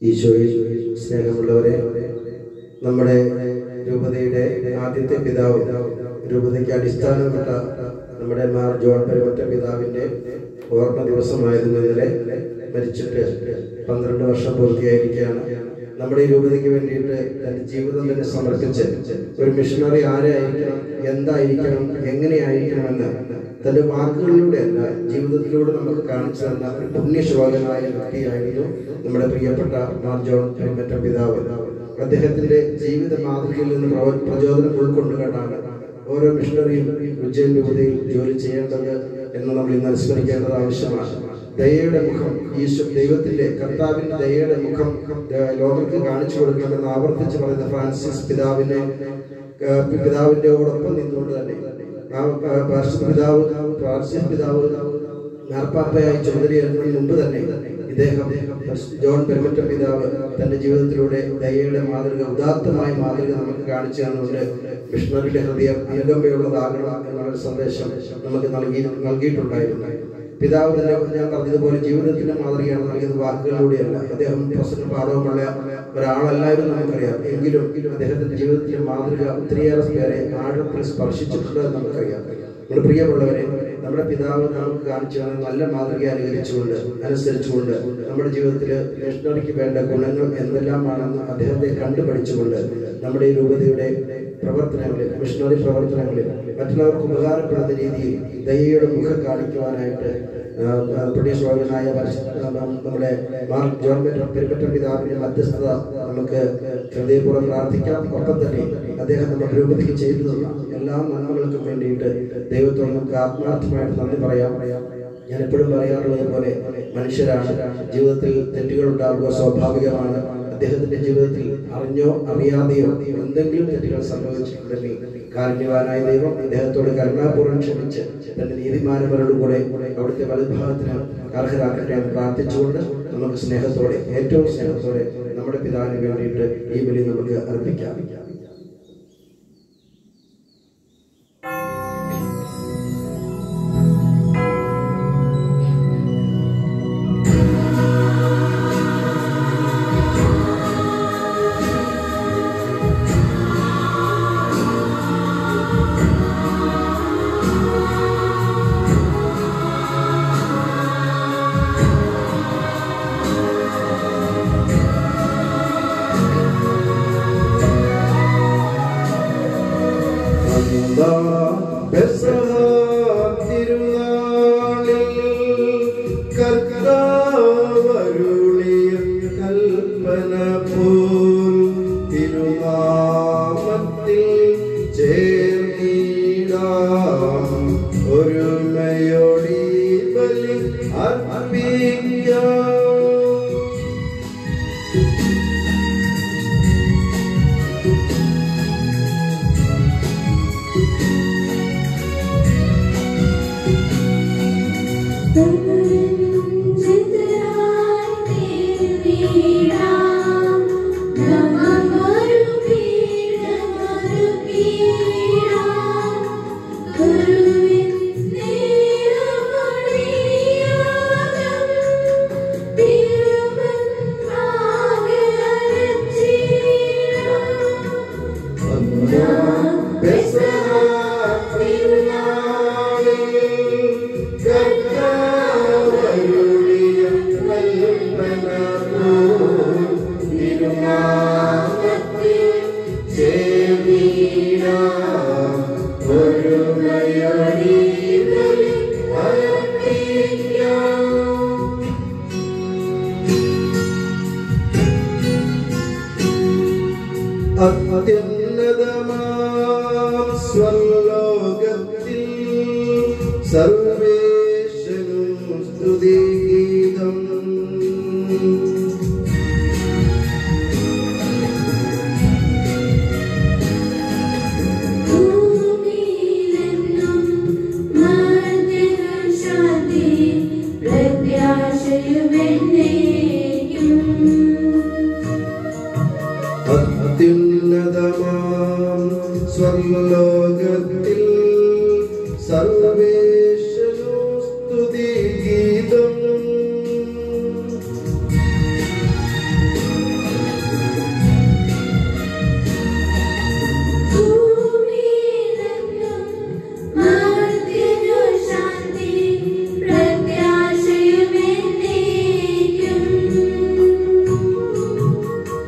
ഈശോയിൽ സ്നേഹമുള്ളവരെ നമ്മുടെ രൂപതയുടെ ആദ്യത്തെ പിതാവ് രൂപതയ്ക്ക് അടിസ്ഥാനപ്പെട്ട നമ്മുടെ മാർ ജോൺ പെരുമറ്റ പിതാവിന്റെ ഓർമ്മ ദിവസമായിരുന്നു ഇന്നലെ മരിച്ചിട്ട് പന്ത്രണ്ട് വർഷം പൂർത്തിയായിരിക്കുകയാണ് നമ്മുടെ ഈ രൂപതയ്ക്ക് വേണ്ടിയിട്ട് തന്റെ ജീവിതം തന്നെ സമർപ്പിച്ച് ഒരു മിഷണറി ആരായിരിക്കണം എന്തായിരിക്കണം എങ്ങനെയായിരിക്കണമെന്ന് തന്റെ വാക്കുകളിലൂടെയല്ല ജീവിതത്തിലൂടെ നമുക്ക് കാണിച്ചു തന്ന ഒരു പുണ്യശ്ലോകനായ വ്യക്തിയായിരുന്നു നമ്മുടെ പ്രിയപ്പെട്ട മാർ ജോൺ പെരുമറ്റ പിതാവ് അദ്ദേഹത്തിന്റെ ജീവിത മാതൃകയിൽ നിന്ന് പ്രവ- പ്രചോദനം ഉൾക്കൊണ്ടുകൊണ്ടാണ് ഓരോ മിഷണറിയും ഉജ്ജയൻ രൂപതയിൽ ജോലി ചെയ്യേണ്ടത് എന്ന് നമ്മൾ ഇന്ന് അനുസ്മരിക്കേണ്ടത് ആവശ്യമാണ് ദയയുടെ മുഖം ഈശോ ദൈവത്തിന്റെ കർത്താവിന്റെ ദയയുടെ മുഖം ഏഹ്, ലോകർക്ക് കാണിച്ചു കൊടുക്കണമെന്ന് ആവർത്തിച്ച് പറയുന്ന ഫ്രാൻസിസ് പിതാവിനെ ഏഹ്, പിതാവിന്റെ ഓടൊപ്പം നിന്നുകൊണ്ട് തന്നെ ആ ആ, പരിശുദ്ധ പിതാവ് ഫ്രാൻസിസ് പിതാവ് മാർപ്പാപ്പയായി ചുമതലയേൽക്കുന്നതിന് മുമ്പ് തന്നെ ഇദ്ദേഹം ജോൺ പെരുമറ്റ പിതാവ് തന്റെ ജീവിതത്തിലൂടെ ദയയുടെ മാതൃക ഉദാത്തമായ മാതൃക നമുക്ക് കാണിച്ചു തന്നുകൊണ്ട് മിഷണറിയുടെ ഹൃദയം അനുകമ്പയുള്ളതാകണം എന്നുള്ള സന്ദേശം നമുക്ക് നൽകി നൽകിയിട്ടുണ്ടായിരുന്നു പിതാവ് തന്നെ ഞാൻ പറഞ്ഞതുപോലെ ജീവിതത്തിന്റെ മാതൃകയാണ് നൽകിയത് വാക്കുകളിലൂടെയല്ല അദ്ദേഹം പ്രസംഗ പാഠവുമുള്ള ഒരാളല്ലായിരുന്നു നമുക്കറിയാം എങ്കിലും അദ്ദേഹത്തിന്റെ ജീവിതത്തിലെ മാതൃക ഒത്തിരിയേറെ പേരെ ആഴത്തിൽ സ്പർശിച്ചിട്ടുണ്ട് എന്ന് നമുക്കറിയാം നമ്മുടെ പ്രിയമുള്ളവരെ നമ്മുടെ പിതാവ് നമുക്ക് കാണിച്ചു തന്ന നല്ല മാതൃക അനുകരിച്ചുകൊണ്ട് അനുസരിച്ചുകൊണ്ട് നമ്മുടെ ജീവിതത്തിൽ മിഷണറിക്ക് വേണ്ട ഗുണങ്ങൾ എന്തെല്ലാമാണെന്ന് അദ്ദേഹത്തെ കണ്ടുപഠിച്ചുകൊണ്ട് നമ്മുടെ ഈ രൂപതയുടെ പ്രവർത്തനങ്ങളിൽ മിഷണറി പ്രവർത്തനങ്ങളിൽ മറ്റുള്ളവർക്ക് ഉപകാരപ്പെടുന്ന രീതിയിൽ ദയയുടെ മുഖം കാണിക്കുവാനായിട്ട് പ്രതീക്ഷവാനായ നമ്മുടെ മാർക്ക് ജോൺ പെരുമറ്റ പിതാവിന്റെ മധ്യസ്ഥത നമുക്ക് ഹൃദയപൂർവ്വം പ്രാർത്ഥിക്കാം ഒപ്പം തന്നെ അദ്ദേഹം നമ്മുടെ രൂപതയ്ക്ക് ചെയ്തു തന്ന എല്ലാ നന്മകൾക്കും വേണ്ടിയിട്ട് ദൈവത്തോട് നമുക്ക് ആത്മാർത്ഥമായിട്ട് നന്ദി പറയാം ഞാൻ എപ്പോഴും പറയാറുള്ളത് പോലെ മനുഷ്യരാണ് ജീവിതത്തിൽ തെറ്റുകൾ ഉണ്ടാവുക സ്വാഭാവികമാണ് അദ്ദേഹത്തിന്റെ ജീവിതത്തിൽ അറിഞ്ഞോ അറിയാതെയോ എന്തെങ്കിലും തെറ്റുകൾ സംഭവിച്ചിട്ടുണ്ടെങ്കിൽ കാരുണ്യവാനായ ദൈവം അദ്ദേഹത്തോട് കരുണാപൂർവ്വം ക്ഷമിച്ച് തന്റെ നീതിമാനവരോടും കൂടെ അവിടുത്തെ വലതുഭാഗത്തിന് അർഹരാക്കട്ടെ എന്ന് പ്രാർത്ഥിച്ചുകൊണ്ട് നമുക്ക് സ്നേഹത്തോടെ ഏറ്റവും സ്നേഹത്തോടെ നമ്മുടെ പിതാവിന് വേണ്ടിയിട്ട് ഈ ബലി നമുക്ക് അർപ്പിക്കാം ഒരുമയോടി ബലി അർപ്പിക്കാം അത്യുന്നതമാം സ്വലോകത്തിൽ സർവേശനും സ്തുതിഗീതം അത്യുന്നതമാം സ്വർലോകത്തിൽ സർവേശനു സ്തുതിഗീതം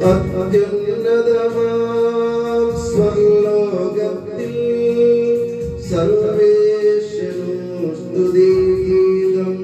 അത്യുന്നതമാം സ്വർലോകത്തിൽ സർവേശ്വനും സ്തുതിഗീതം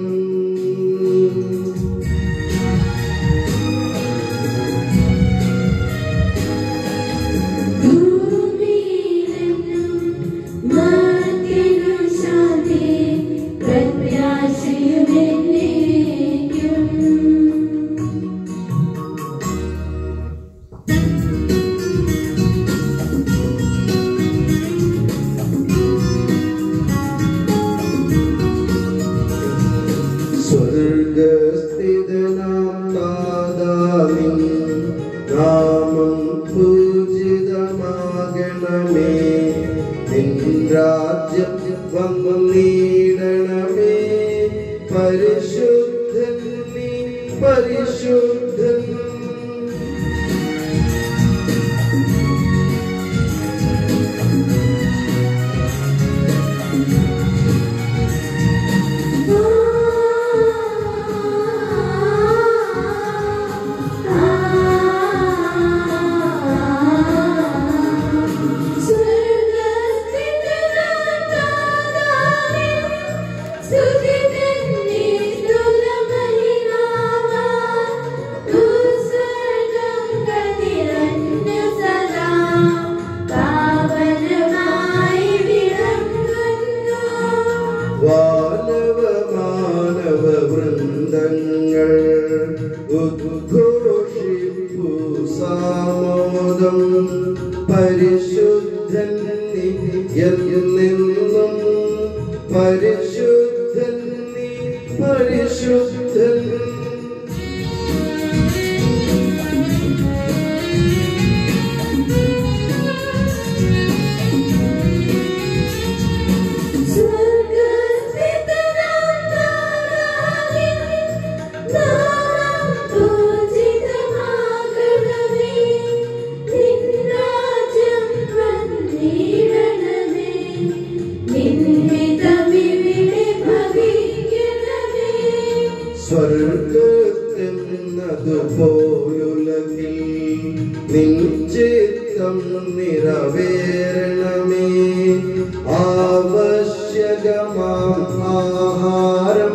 സ്വർഗസ്ഥിതനാം താതാവിൻ നാമം പൂജിതമാകണമേ നിൻ രാജ്യം വന്നിടണമേ പരിശുദ്ധൻ നീ പരിശുദ്ധൻ വാനവ മാനവ വൃന്ദങ്ങൾ ഉദ്ഘോഷിപ്പു സാമോദം പരിശുദ്ധൻ നീ എന്നെന്നും പരിശുദ്ധൻ നീ പരിശുദ്ധൻ സ്വർഗത്തെന്നതുപോലുലകിൽ നിഞ്ചിത്തം നിറവേറണമേ ആവശ്യകമാം ആഹാരം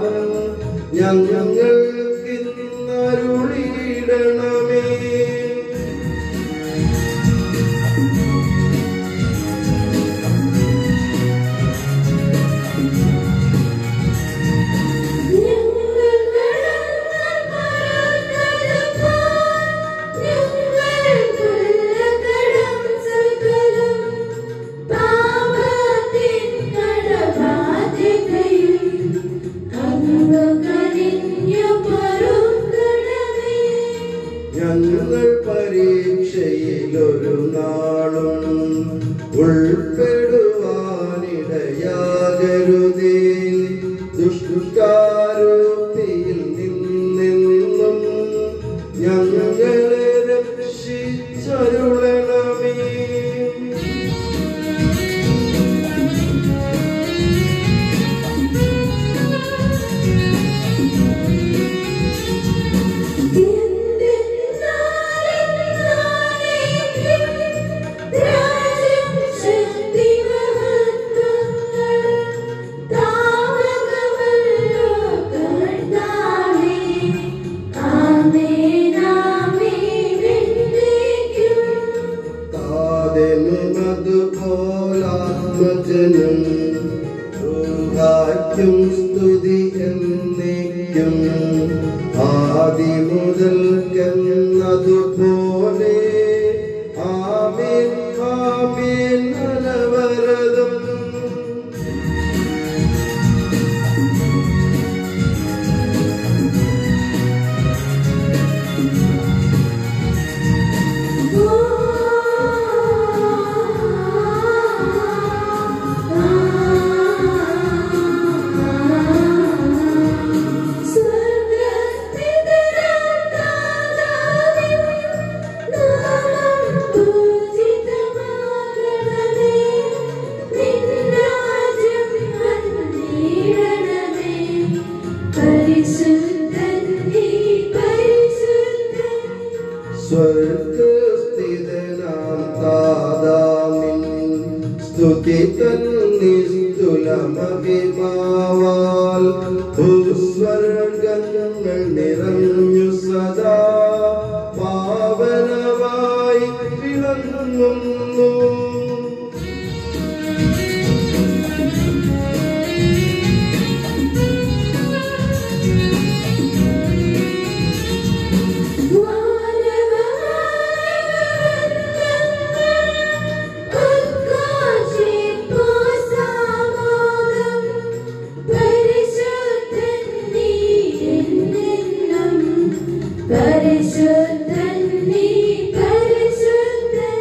ഞങ്ങൾക്കിന്നരുളിയിടണമേ ഞങ്ങൾ പരീക്ഷയിലൊരു നാളും ഉൾപ്പെടുവാനിടയാകരുതേ ദുഷ്കാരോക്തിയിൽ നിന്നെന്നും ഞങ്ങളെ രക്ഷിച്ചരുളണമേ താതെന്നുമതുപോലാത്മജനം ൂഹായ്ക്കും സ്തുതി എന്നേക്കും ആദി മുതൽക്കെന്നതുപോലെ ആമേൻ ആമേൻ അനവരതം സ്വർഗസ്ഥിതനാം താതാവേ സ്വർഗസ്ഥിതനാം താതാമിൻ സ്തുതി തന്നിസ്തുലമഹിമാവാൽ ഭൂസ്വർഗങ്ങൾ നിറഞ്ഞു സദാ പാവനമായി വിളങ്ങുന്നു പരിശുദ്ധൻ നീ പരിശുദ്ധൻ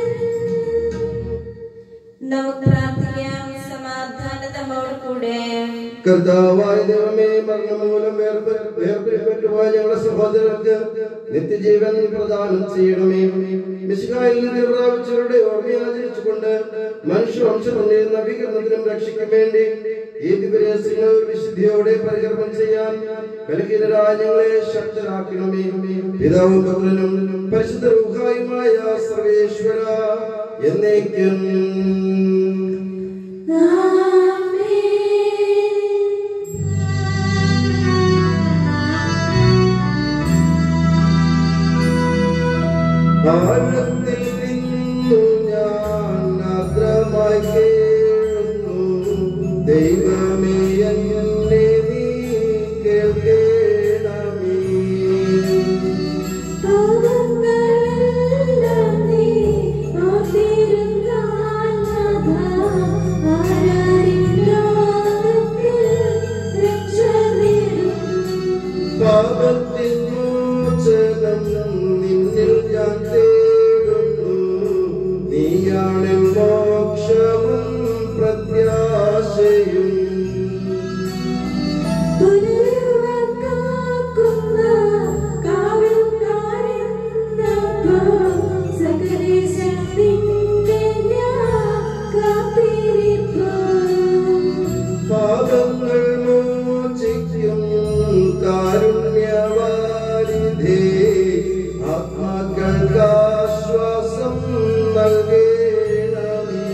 നമുക്ക് പ്രാർത്ഥിക്കാം സമാധാനതമോട് കൂടെ കർത്താവായ ദൈവമേ മരണം മൂലം വേർപെ- വേർപിരിപ്പെട്ടുപോയ ഞങ്ങളുടെ സഹോദരർക്ക് നിത്യജീവൻ പ്രദാനം ചെയ്യണമേ മിശിഹായിൽ നിന്ന് പ്രാപിച്ചവരുടെ ഓർമ്മയാചരിച്ചുകൊണ്ട് മനുഷ്യവംശത്തിന്റെ നവീകരണത്തിനും രക്ഷയ്ക്കും വേണ്ടി ഈ ദിവരസ്യങ്ങൾ വിശുദ്ധിയോടെ പരികർമ്മം ചെയ്യാൻ ബലഹീനരായ ഞങ്ങളെ ശക്തരാക്കണമേ പിതാവും പുത്രനും പരിശുദ്ധ റുഹായുമായ സർവേശ്വര എന്നേക്കും ആഴത്തിൽ നിന്നു ഞാൻ ആർദ്രമായി കേഴുന്നു ദൈവമേ എന്നെ നീ കേൾക്കണമേ പാപത്തിൻ മോചനം നിന്നിൽ ഞാൻ തേടുന്നു നീയാണ് മോക്ഷവും പ്രത്യാശയും പാപങ്ങൾ മോചിക്കും കാരുണ്യവാരിധേ ആത്മാക്കൾക്ക് ആശ്വാസം നൽകണമേ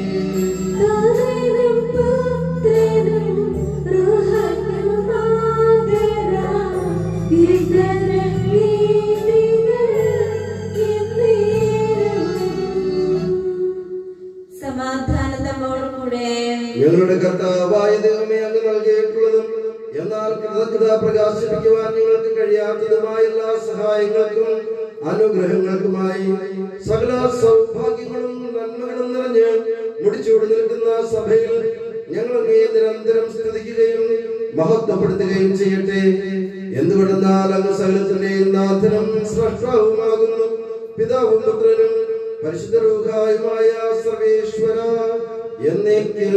സമാധാനതമോട് കൂടെ ഞങ്ങളുടെ കർത്താവായ ദൈവമേ അങ്ങ് നൽകിയിട്ടുള്ളതും എന്നാൽ കൃതജ്ഞത പ്രകാശിപ്പിക്കുവാൻ ഞങ്ങൾക്ക് കഴിയാത്തതുമായ എല്ലാ സഹായങ്ങൾക്കും അനുഗ്രഹങ്ങൾക്കുമായി സകല സൗഭാഗ്യങ്ങളും നന്മകളും നിറഞ്ഞ് മുടിച്ചൂടി നിൽക്കുന്ന സഭയിൽ ഞങ്ങൾ അങ്ങയെ നിരന്തരം സ്തുതിക്കുകയും മഹത്വപ്പെടുത്തുകയും ചെയ്യട്ടെ എന്തുകൊണ്ടെന്നാൽ അങ്ങ് സകലത്തിന്റെയും നാഥനും സ്രഷ്ടാവുമാകുന്നു പിതാവും പുത്രനും പരിശുദ്ധ രൂഹായുമായ സർവേശ്വര എന്നേക്കും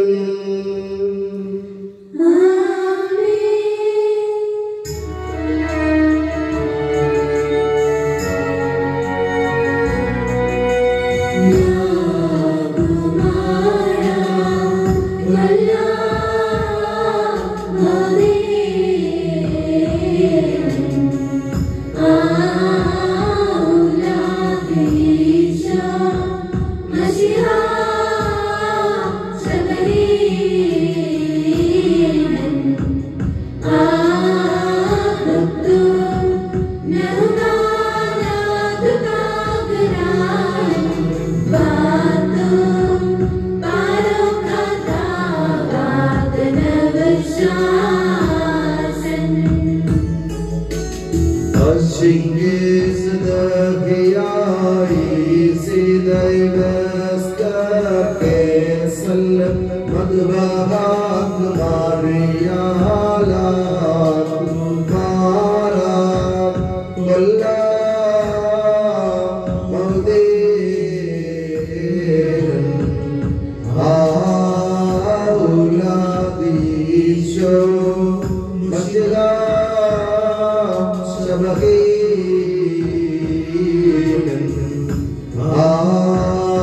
Ah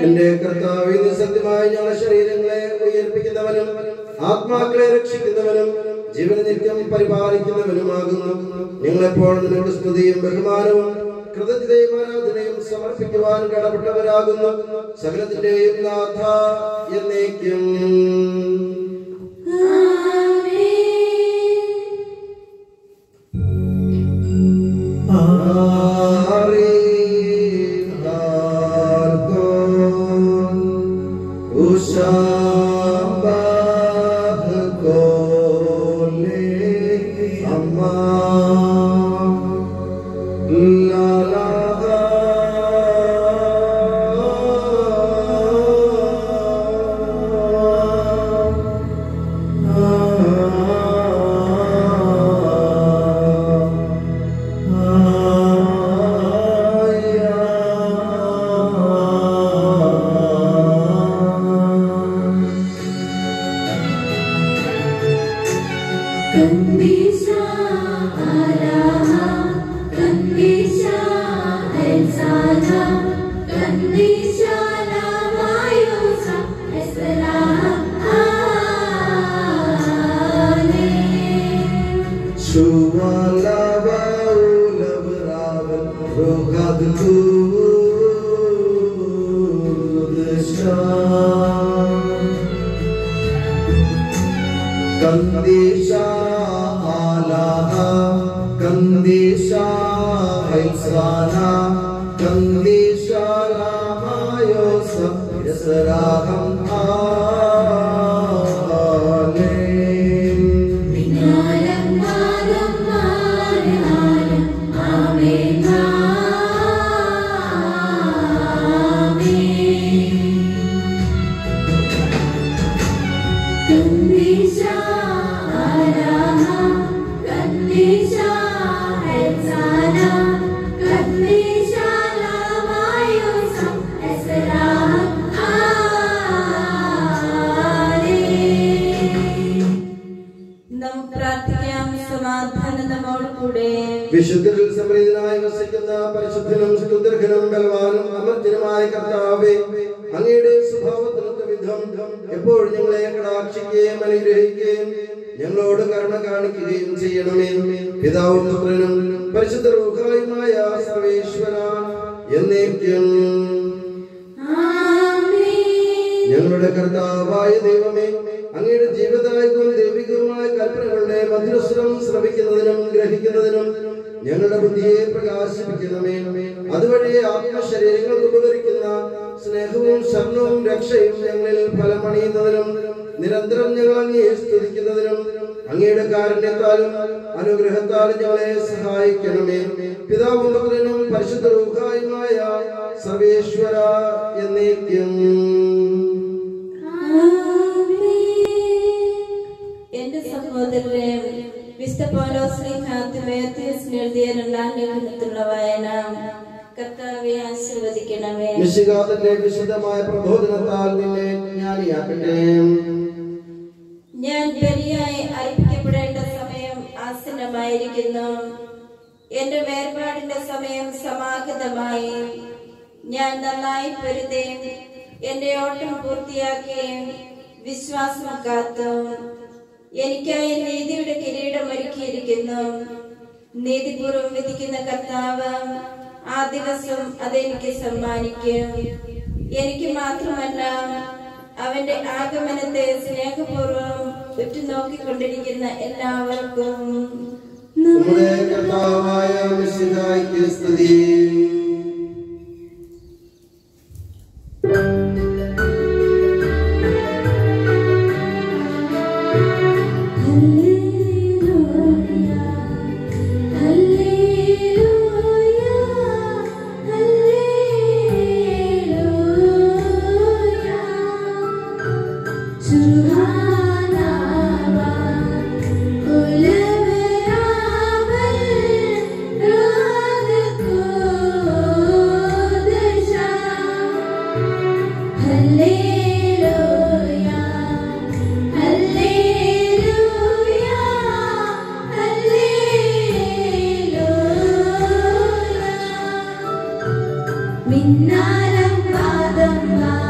എന്റെ കർത്താവ് നീ സത്യമായി ഞങ്ങളുടെ ശരീരങ്ങളെ ഉയർപ്പിക്കുന്നവനും ആത്മാക്കളെ രക്ഷിക്കുന്നവനും ജീവന നിത്യം പരിപാലിക്കുന്നവനുമാകുന്നു ഞങ്ങളെപ്പോൾ നിന്നോട് സ്തുതിയും ബഹുമാനവും കൃതജ്ഞതയും ആരാധനയും സമർപ്പിക്കുവാൻ കടപ്പെട്ടവരാകുന്നു സകലത്തിന്റെയും നാഥ എന്നേക്കും കന്ദീശാ ആരാഹ കന്ദീശാ എൽസാന കന്ദീശാ ലാമായൂസ എസ്ലാഹ ആലേ കന്ദീശാ ആലാഹ കന്ദീശാ ഹൈസാന കന്ദീശാ രാമായോസ യസരാഹം ആലേ വിജ്ഞാനം നാദം മാനഹാരം ആമേൻ ആമേൻ കന്ദീശാ ആരാഹ കന്ദീശാ എൽസാന കന്ദീശാ ലാമായൂസ എസ്രാഹ ആലേ നമുക്ക് പ്രാർത്ഥിക്കാം സമാധാനം നമ്മോട് കൂടെ വിശുദ്ധരിൽ സമൃദ്ധനായി വസിക്കുന്ന പരിശുദ്ധനും സ്തുതർഘനും ബലവാനും അമർത്യനുമായ കർത്താവേ അങ്ങയുടെ സ്വഭാവത്തിനൊത്ത വിധം എപ്പോഴും ഞങ്ങളെ കടാക്ഷിക്കുകയും അനുഗ്രഹിക്കുകയും ഞങ്ങളോട് കരുണ കാണിക്കുകയും ചെയ്യണമേ പിതാവും പുത്രനും പരിശുദ്ധ റൂഹായുമായ സർവേശ്വര എന്നേക്കും ആമേൻ ഞങ്ങളുടെ കർത്താവായ ദൈവമേ അങ്ങയുടെ ജീവദായകവും ദൈവികവുമായ കൽപ്പനകളുടെ മധുരസ്വരം ശ്രവിക്കുന്നതിനും ഗ്രഹിക്കുന്നതിനും ഞങ്ങളുടെ ബുദ്ധിയെ പ്രകാശിപ്പിക്കണമേ അതുവഴി ആത്മശരീരങ്ങൾക്ക് ഉപകരിക്കുന്ന സ്നേഹവും ശരണവും രക്ഷയും ഞങ്ങളിൽ ഫലമണിയുന്നതിനും നിരന്തരം ഞങ്ങൾ അങ്ങയെ സ്തുതിക്കുന്നതിനും അങ്ങയുടെ കാരുണ്യത്താലും അനുഗ്രഹത്താലും ഞങ്ങളെ സഹായിക്കണമേ പിതാവും പുത്രനും പരിശുദ്ധ റൂഹായുമായ സർവേശ്വര എന്നേക്കും എന്റെ സഹോദരരെ വിശുദ്ധ പൗലോസ്ലിഹാത്തിമേത്യസിന് എഴുതിയ രണ്ടാം ലേഖനത്തിലുള്ള വായന കർത്താവെ ആശീർവദിക്കണമേ മിശികാതന്റെ വിശുദ്ധമായ പ്രബോധനത്താൽ നിന്നെ ജ്ഞാനിയാക്കട്ടെ ഞാൻ ബലിയായി അർപ്പിക്കപ്പെടേണ്ട സമയം ആസന്നമായിരിക്കുന്നു എന്റെ വേർപാടിന്റെ സമയം സമാഗതമായി ഞാൻ നന്നായി പൊരുതേ എന്റെ ഓട്ടം പൂർത്തിയാക്കുകയും വിശ്വാസം കാത്തു എനിക്കായി നീതിയുടെ കിരീടം ഒരുക്കിയിരിക്കുന്നു നീതിപൂർവം വിധിക്കുന്ന കർത്താവ് ആ ദിവസം അതെനിക്ക് സമ്മാനിക്കും എനിക്ക് മാത്രമല്ല അവന്റെ ആഗമനത്തെ സ്നേഹപൂർവ്വം ഉറ്റുനോക്കിക്കൊണ്ടിരിക്കുന്ന എല്ലാവർക്കും നമ്മുടെ കർത്താവായ മിശിഹായ്ക്ക് സ്തുതി ഹല്ലേലൂയ ഹല്ലേലൂയ ഹല്ലേലൂയ സുഹാനാവാ കുലവരാവൽ രാഗകോദശ ഹല്ലേലൂയ ഹല്ലേലൂയ ഹല്ലേലൂയ മിന്നാരം പാദം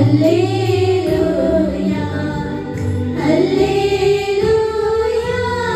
ഹല്ലേലൂയ ഹല്ലേലൂയ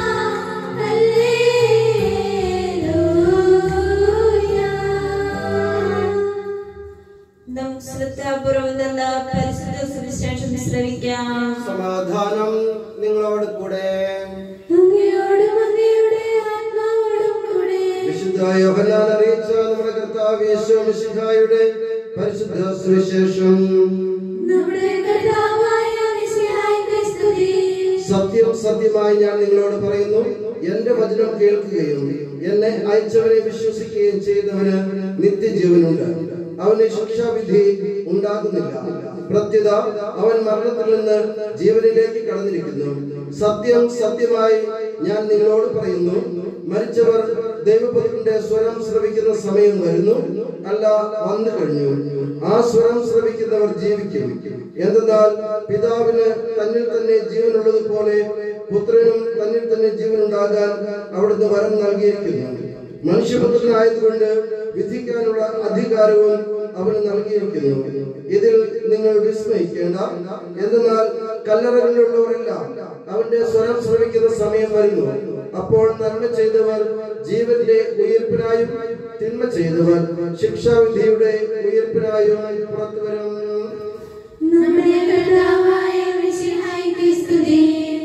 ഹല്ലേലൂയ നമുക്ക് ശ്രദ്ധാപൂർവം തന്ന പരിശുദ്ധ സുവിശേഷം ശ്രവിക്കാം സമാധാനം നിങ്ങളോട് കൂടെ അങ്ങയോടും അങ്ങയുടെ ആത്മാവോടും കൂടെ വിശുദ്ധ യോഹന്നാൻ അറിയിച്ച നമ്മുടെ കർത്താവ് യേശു മിശിഹായുടെ പരിശുദ്ധ സുവിശേഷം നമ്മുടെ കർത്താവായ മിശിഹായിക്ക് സ്തുതി സത്യം സത്യമായി ഞാൻ നിങ്ങളോട് പറയുന്നു എന്റെ വചനം കേൾക്കുകയും എന്നെ അയച്ചവനെ വിശ്വസിക്കുകയും ചെയ്യുന്നവന് നിത്യജീവനുണ്ട് അവന് ശിക്ഷാവിധി ഉണ്ടാകുന്നില്ല പ്രത്യുത അവൻ മരണത്തിൽ നിന്ന് ജീവനിലേക്ക് കടന്നിരിക്കുന്നു സത്യം സത്യമായി ഞാൻ നിങ്ങളോട് പറയുന്നു മരിച്ചവർ ദൈവപുത്രന്റെ സ്വരം ശ്രവിക്കുന്ന സമയം വരുന്നു അല്ല വന്നു കഴിഞ്ഞു ആ സ്വരം ശ്രവിക്കുന്നവർ ജീവിക്കും എന്തെന്നാൽ പിതാവിന് തന്നിൽ തന്നെ ജീവനുള്ളത് പോലെ പുത്രനും തന്നിൽ തന്നെ ജീവനുണ്ടാകാൻ അവിടുന്ന് വരം നൽകിയിരിക്കുന്നു മനുഷ്യപുത്രനായതുകൊണ്ട് വിധിക്കാനുള്ള അധികാരവും അവന് നൽകിയിരിക്കുന്നു ഇതിൽ നിങ്ങൾ വിസ്മയിക്കേണ്ട എന്തെന്നാൽ കല്ലറകളിലുള്ളവരെല്ലാം അവന്റെ സ്വരം ശ്രവിക്കുന്ന സമയം വരുന്നു അപ്പോൾ നന്മ ചെയ്തവർ ജീവന്റെ ഉയർപ്പിനായും തിന്മ ചെയ്തവർ ശിക്ഷാവിധിയുടെ ഉയർപ്പിനായും പുറത്തു വരും നമ്മുടെ കർത്താവായ മിശിഹായിക്ക് സ്തുതി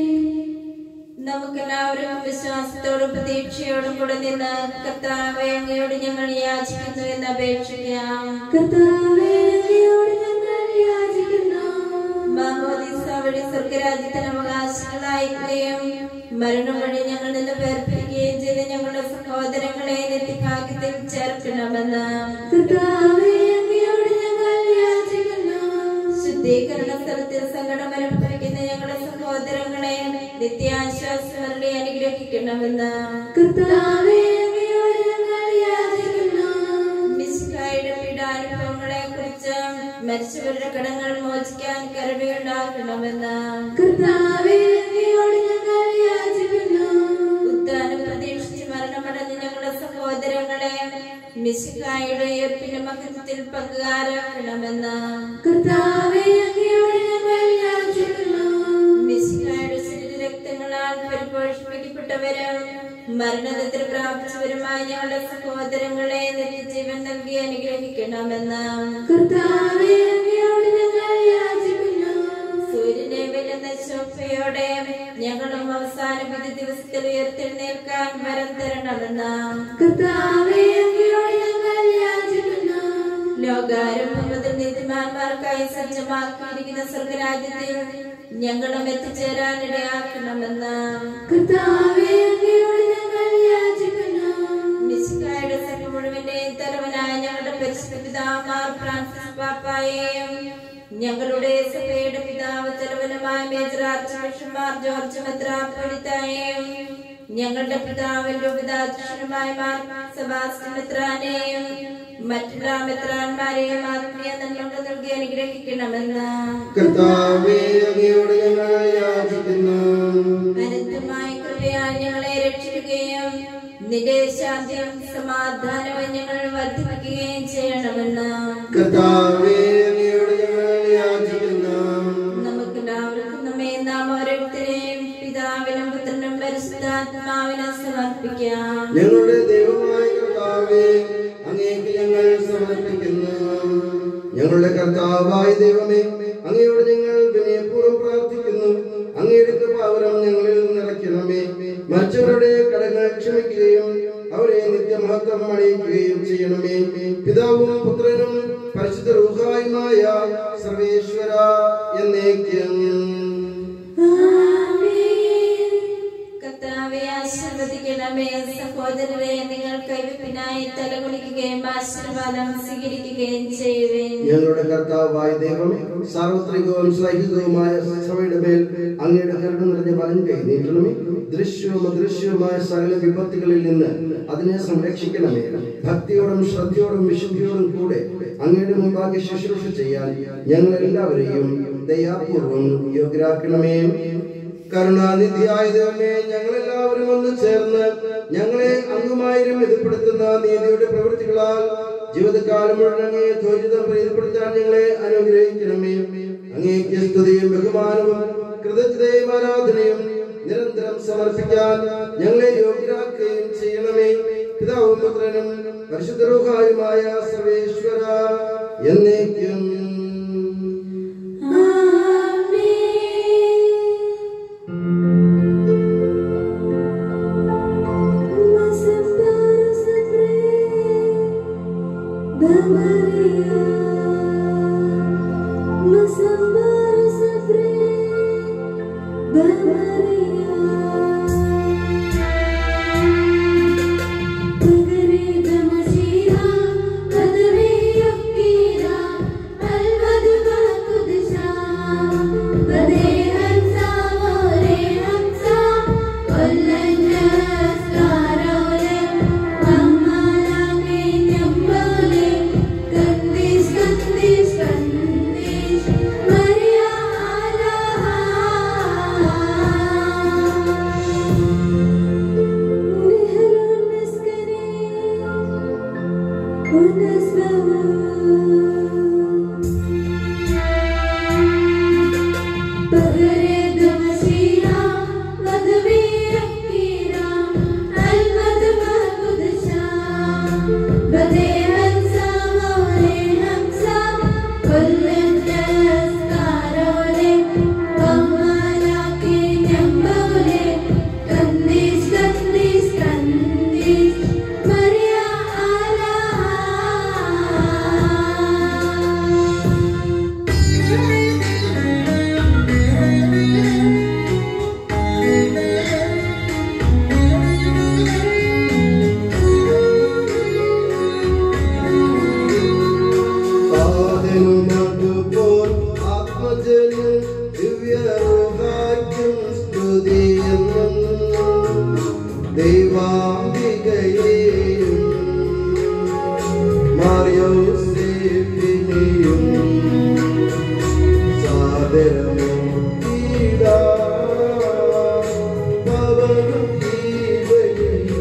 നമുക്കെല്ലാവരും വിശ്വാസത്തോടും പ്രതീക്ഷയോടും കൂടെ നിന്ന് കർത്താവെ അങ്ങയോട് ഞങ്ങൾ യാചിക്കുന്നു എന്ന് അപേക്ഷിക്കാം കർത്താവേ അങ്ങയോട് ഞങ്ങൾ യാചിക്കുന്നു മാമോദീസ വഴി സ്വർഗരാജ്യത്തിന് അവകാശികളായിരിക്കുകയും മരണം വഴി ഞങ്ങൾ നിന്ന് വേർപിരിക്കുകയും ചെയ്ത ഞങ്ങളുടെ സഹോദരങ്ങളെ നിത്യഭാഗ്യത്തിൽ ചേർക്കണമെന്ന് കർത്താവേ അങ്ങയോട് ഞങ്ങൾ യാചിക്കുന്നു ശുദ്ധീകരണ സ്ഥലത്തിൽ സങ്കടം അനുഭവിക്കുന്ന ഞങ്ങളുടെ സഹോദരങ്ങളെ നിത്യാശ്വാസമരുടെ അനുഗ്രഹിക്കണമെന്ന് കർത്താവേ അങ്ങയോട് ഞങ്ങൾ യാചിക്കുന്നു മിശിഹായുടെ പീഡാനുഭവങ്ങളെ കുറിച്ച് മരിച്ചവരുടെ കടങ്ങൾ മോചിക്കാൻ കരുണയുണ്ടാക്കണമെന്ന് കർത്താവേ അങ്ങയോട് ഞങ്ങൾ യാചിക്കുന്നു ഉദ്ധാനം പ്രതീക്ഷിച്ച് മരണമടഞ്ഞ ഞങ്ങളുടെ സഹോദരങ്ങളെ മിശിഹായുടെ ഉയർപ്പിന്റെ മഹത്വത്തിൽ പങ്കുകാരാക്കണമെന്ന് കർത്താവേ അങ്ങയോട് ഞങ്ങൾ യാചിക്കുന്നു മിശിഹായുടെ ശരീരരക്തങ്ങളാൽ പരിപോഷിപ്പിക്കപ്പെട്ടവരും മരണത്തിൽ പ്രാപിച്ചവരുമായ ഞങ്ങളുടെ സഹോദരങ്ങളെ നിത്യജീവൻ നൽകി അനുഗ്രഹിക്കണമെന്ന് കർത്താവേ അങ്ങയോട് ഞങ്ങൾ യാചിക്കുന്നു സൂര്യനെ വെല്ലുന്ന ശോഭയോടെ ഞങ്ങളും അവസാന വിധി ദിവസത്തിൽ ഉയർത്തെഴുന്നേൽക്കാൻ വരം തരണമെന്ന് കർത്താവേ അങ്ങയോട് ഞങ്ങൾ യാചിക്കുന്നു ലോകാരംഭം മുതൽ നീതിമാന്മാർക്കായി സജ്ജമാക്കിയിരിക്കുന്ന സ്വർഗരാജ്യത്തിൽ ഞങ്ങളും എത്തിച്ചേരാൻ ഇടയാക്കണമെന്ന് കർത്താവേ അങ്ങയോട് ഞങ്ങൾ യാചിക്കുന്നു മിശിഹായുടെ സഭ മുഴുവന്റെയും തലവനായ ഞങ്ങളുടെ പരിശുദ്ധ പിതാമാർ ഫ്രാൻസിസ് പാപ്പായെയും ഞങ്ങളുടെ സഭയുടെ പിതാവ് തലവനുമായ മേജർ ആർച്ച് ബിഷപ്പ്മാർ ജോർജ് മെത്രാപ്പൊലിത്തായെയും ഞങ്ങളുടെ പിതാവിന്റെ ഉപദാധ്യക്ഷനുമായ മാർ സെബാസ്റ്റ്യൻ മെത്രാനെയും മറ്റുള്ള മെത്രാന്മാരെയും ആത്മീയ നന്മകൾ നൽകി അനുഗ്രഹിക്കണമെന്ന് കർത്താവേ അങ്ങയോട് ഞങ്ങൾ യാചിക്കുന്നു അനന്തമായ കൃപയാൽ ഞങ്ങളെ രക്ഷിക്കുകയും നിന്റെ ശാന്തിയും സമാധാനവും ഞങ്ങൾ വർദ്ധിപ്പിക്കുകയും ചെയ്യണമെന്ന് കർത്താവേ അങ്ങയോട് ഞങ്ങൾ യാചിക്കുന്നു നമുക്ക് എല്ലാവർക്കും നമ്മെ നാം ഓരോരുത്തരെയും പിതാവിനും പുത്രനും പരിശുദ്ധാത്മാവിനും സമർപ്പിക്കാം ഞങ്ങളുടെ ദൈവമായ കർത്താവേ അങ്ങേക്ക് ഞങ്ങൾ സമർപ്പിക്കുന്നു ഞങ്ങളുടെ കർത്താവായ ദൈവമേ അങ്ങയോട് ഞങ്ങൾ വിനയപൂർവ്വം പ്രാർത്ഥിക്കുന്നു അങ്ങയുടെ കൃപാവരം ഞങ്ങളിൽ നിറയ്ക്കണമേ മറ്റവരുടെ കടങ്ങൾ ക്ഷമിക്കുകയും അവരെ നിത്യമഹത്വം അണിയിക്കുകയും ചെയ്യണമേ പിതാവും പുത്രനും പരിശുദ്ധ റൂഹായുമായ സർവേശ്വര എന്നേക്കും ആമേൻ കർത്താവെ ആശീർവദിക്കണമേ സഹോദരരെ നിങ്ങൾ കൈവപ്പിനായി തലകുലിക്കുകയും ആശീർവാദം സ്വീകരിക്കുകയും ചെയ്യുവേൻ ഞങ്ങളുടെ കർത്താവായ ദൈവം സാർവത്രികവും സൈഹികവുമായ സഭയുടെ മേൽ അങ്ങയുടെ കരുണ നിറഞ്ഞ വലം കൈ നീട്ടണമേ ദൃശ്യവും അദൃശ്യവുമായ സകല വിപത്തുകളിൽ നിന്ന് അതിനെ സംരക്ഷിക്കണമേ ഭക്തിയോടും ശ്രദ്ധയോടും വിശുദ്ധിയോടും കൂടെ അങ്ങയുടെ മുമ്പാകെ ശുശ്രൂഷ ചെയ്യാൻ ഞങ്ങൾ എല്ലാവരെയും ദയാപൂർവം യോഗ്യരാക്കണമേ കരുണാനിധിയായ ദൈവമേ ഞങ്ങളെല്ലാവരും ഒന്ന് ചേർന്ന് ഞങ്ങളെ അങ്ങുമായി രമ്യതപ്പെടുത്തുന്ന നീതിയുടെ പ്രവൃത്തികളാൽ ജീവിതകാലം മുഴുവൻ അങ്ങേ ധ്വജിതം പ്രീതിപ്പെടുത്താൻ ഞങ്ങളെ അനുഗ്രഹിക്കണമേ അങ്ങേക്ക് സ്തുതിയും ബഹുമാനവും കൃതജ്ഞതയും ആരാധനയും നിരന്തരം സമർപ്പിക്കാൻ ഞങ്ങളെ യോഗ്യരാക്കുകയും ചെയ്യണമേ പിതാവും പുത്രനും പരിശുദ്ധരൂഹായുമായ സർവേശ്വര എന്നേക്കും ആദിനുമതുപോൽ ആത്മജനും ദിവ്യറുഹായ്ക്കും സ്തുതിയെന്നും ദൈവാംബികയെയും മാറിയോസേപ്പിനെയും സാദരമോ ഈടാ പവനും ഈവയിൽ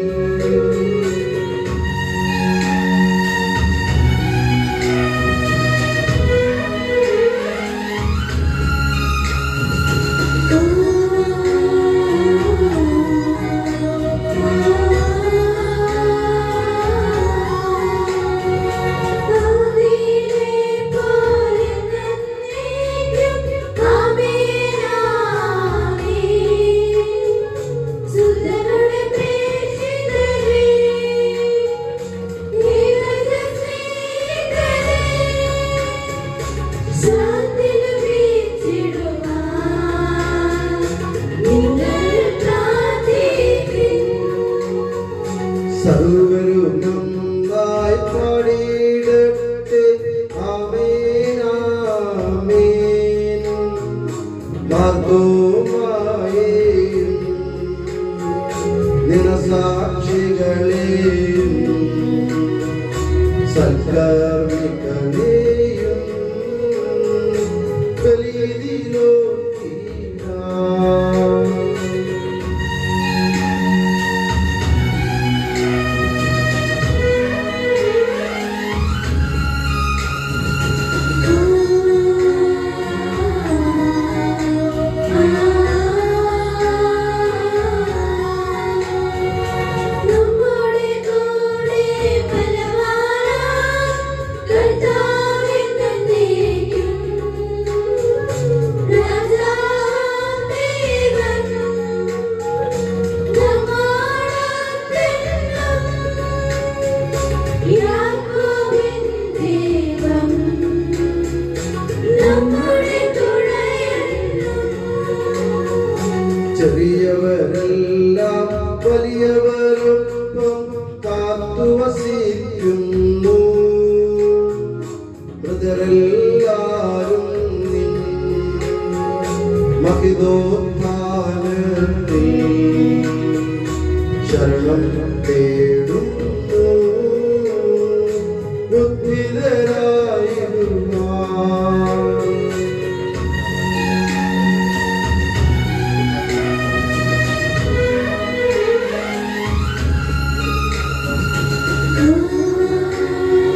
സർവരും നന്നായി പാടിയിടട്ടെ ആമേൻ ആമേൻ മാർഗവുമായും നിറസാക്ഷികളെയും സൽക്കർമ്മികളെയും ബലിയിലോ നമ്മുടെ കൂടെ ബലവാനാം കർത്താവിൻ തന്നേക്കും. രാജാവാം ദൈവം നമ്മോടൊത്തെന്നും. യാക്കോബിൻ ദൈവം നമ്മുടെ തുണയെന്നും. ചെറിയവരെല്ലാം വലിയവരൊപ്പം കാത്തു വസിക്കുന്നു മൃതരെല്ലാരും നിൻ മഹിതോത്ഥാനത്തിൽ ശരണം തേടുന്നു ബുദ്ധിതരായിടുവാൻ ആ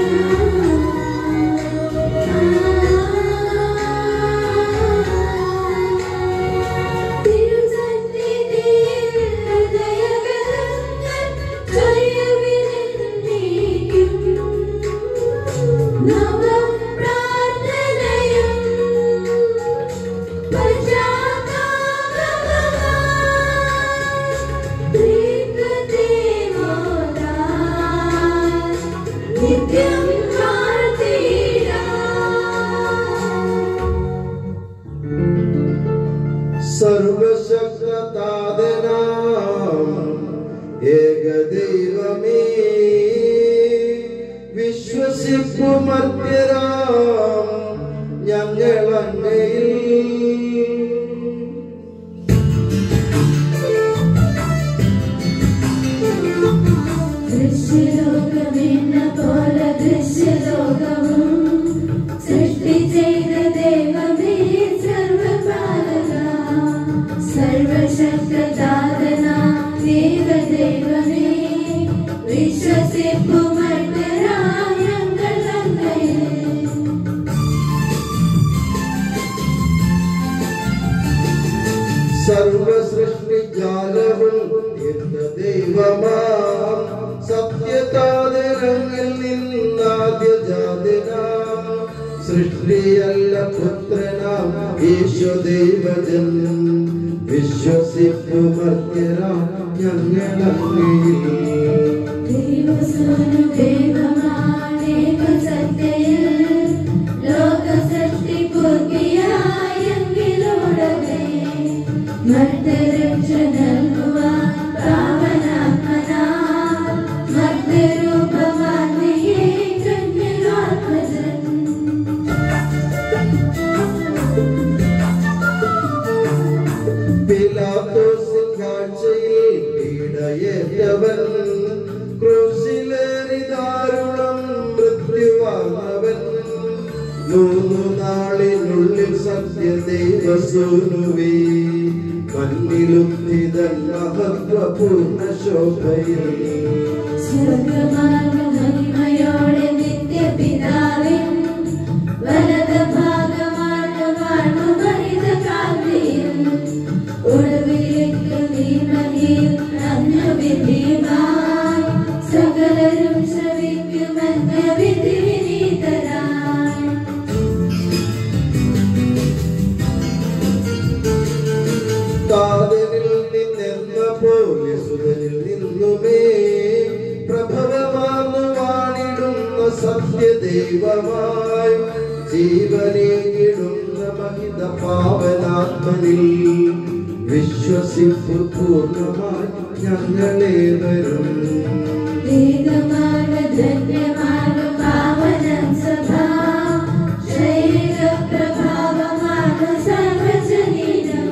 സർവശക്തതാതനാം ഏകദൈവമേ വിശ്വസിപ്പുമർത്യരാം ഞങ്ങളങ്ങയിൽ ദൃശ്യലോകമെന്ന പോലെ ദൃശ്യലോകവും സൃഷ്ടി ചെയ്ത ദൈവമേ സർവപാലക സർവശക്തദാതന ദേവദൈവമേ വിശ്വസിപ്പുമട്ടരാം ഞങ്ങൾ അങ്ങയിൽ സർവസൃഷ്ടിജാലവും എന്ന ദൈവമാം സത്യതാതരങ്ങളിൽ നിന്നാദ്യജാതനാം സൃഷ്ടിയല്ല പുത്രനാം ഈശ്വദൈവജൻ വിശ്വസിപ്പുമർത്യരാം ഞങ്ങളങ്ങയിൽ ദൈവസ്വനു ദൈവമാണേക സത്യയിൽ ലോകസൃഷ്ടി പൂർത്തിയായെങ്കിലോടവേ മർദ്ദരക്ഷ നൽകുവാൻ പാവനാത്മനാൽ മർദ്ദരൂപമാർന്നിയേ കന്യകാത്മജൻ പിലാത്തോസിൻ കാഴ്ചയിൽ പീഡയേറ്റവൻ ക്രൂശിലേറി ദാരുണം മൃത്യുവാങ്ങവൻ മൂന്നു നാളിനുള്ളിൽ സത്യദൈവസൂനുവേ മണ്ണിലുത്തിതൻ മഹത്വപൂർണ്ണ ശോഭയിൽ സ്വർഗമാർഗമഹിമയോടെ നിത്യപിതാവിൻ വലത് ഭാഗമാണ് വാഴ്വുമറിത കാവ്യയിൽ ഒടുവിലേക്ക് നീമഹിൽ അന്യവിധിയുമായി സകലരും ശ്രവിക്കുമെന്ന വിധി വിനീതരായി താതനിൽ നിന്നെന്ന പോലെ സുതനിൽ നിന്നുമേ പ്രഭവമാർന്നു വാണിടുന്ന സത്യദൈവമായി ജീവനേകിടുന്ന മഹിത പാവനാത്മനിൽ വിശ്വസിപ്പ് പൂർണ്ണമായി ഞങ്ങളെ വരും ദീർഘമാർഗ ധന്യമാർഗ പാവനം സഭാ ശൈലിക പ്രഭാവമാർഗ സർവജനീനം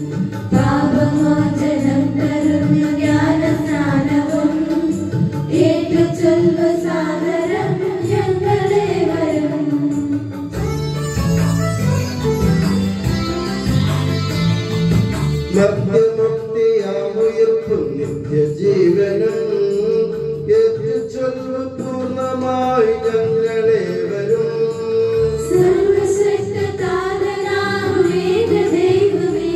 പാപമോചനം തരുന്ന ജ്ഞാനസ്നാനവും ഏറ്റു ചൊൽവ സാദരം ഞങ്ങളെ വരും മധ്യമുക്തിയാമുയർപ്പും നിത്യജീവനും ഏറ്റുചൊല്ലു പൂർണ്ണമായി ഞങ്ങളെ വരും സർവശക്തനാം ദൈവമേ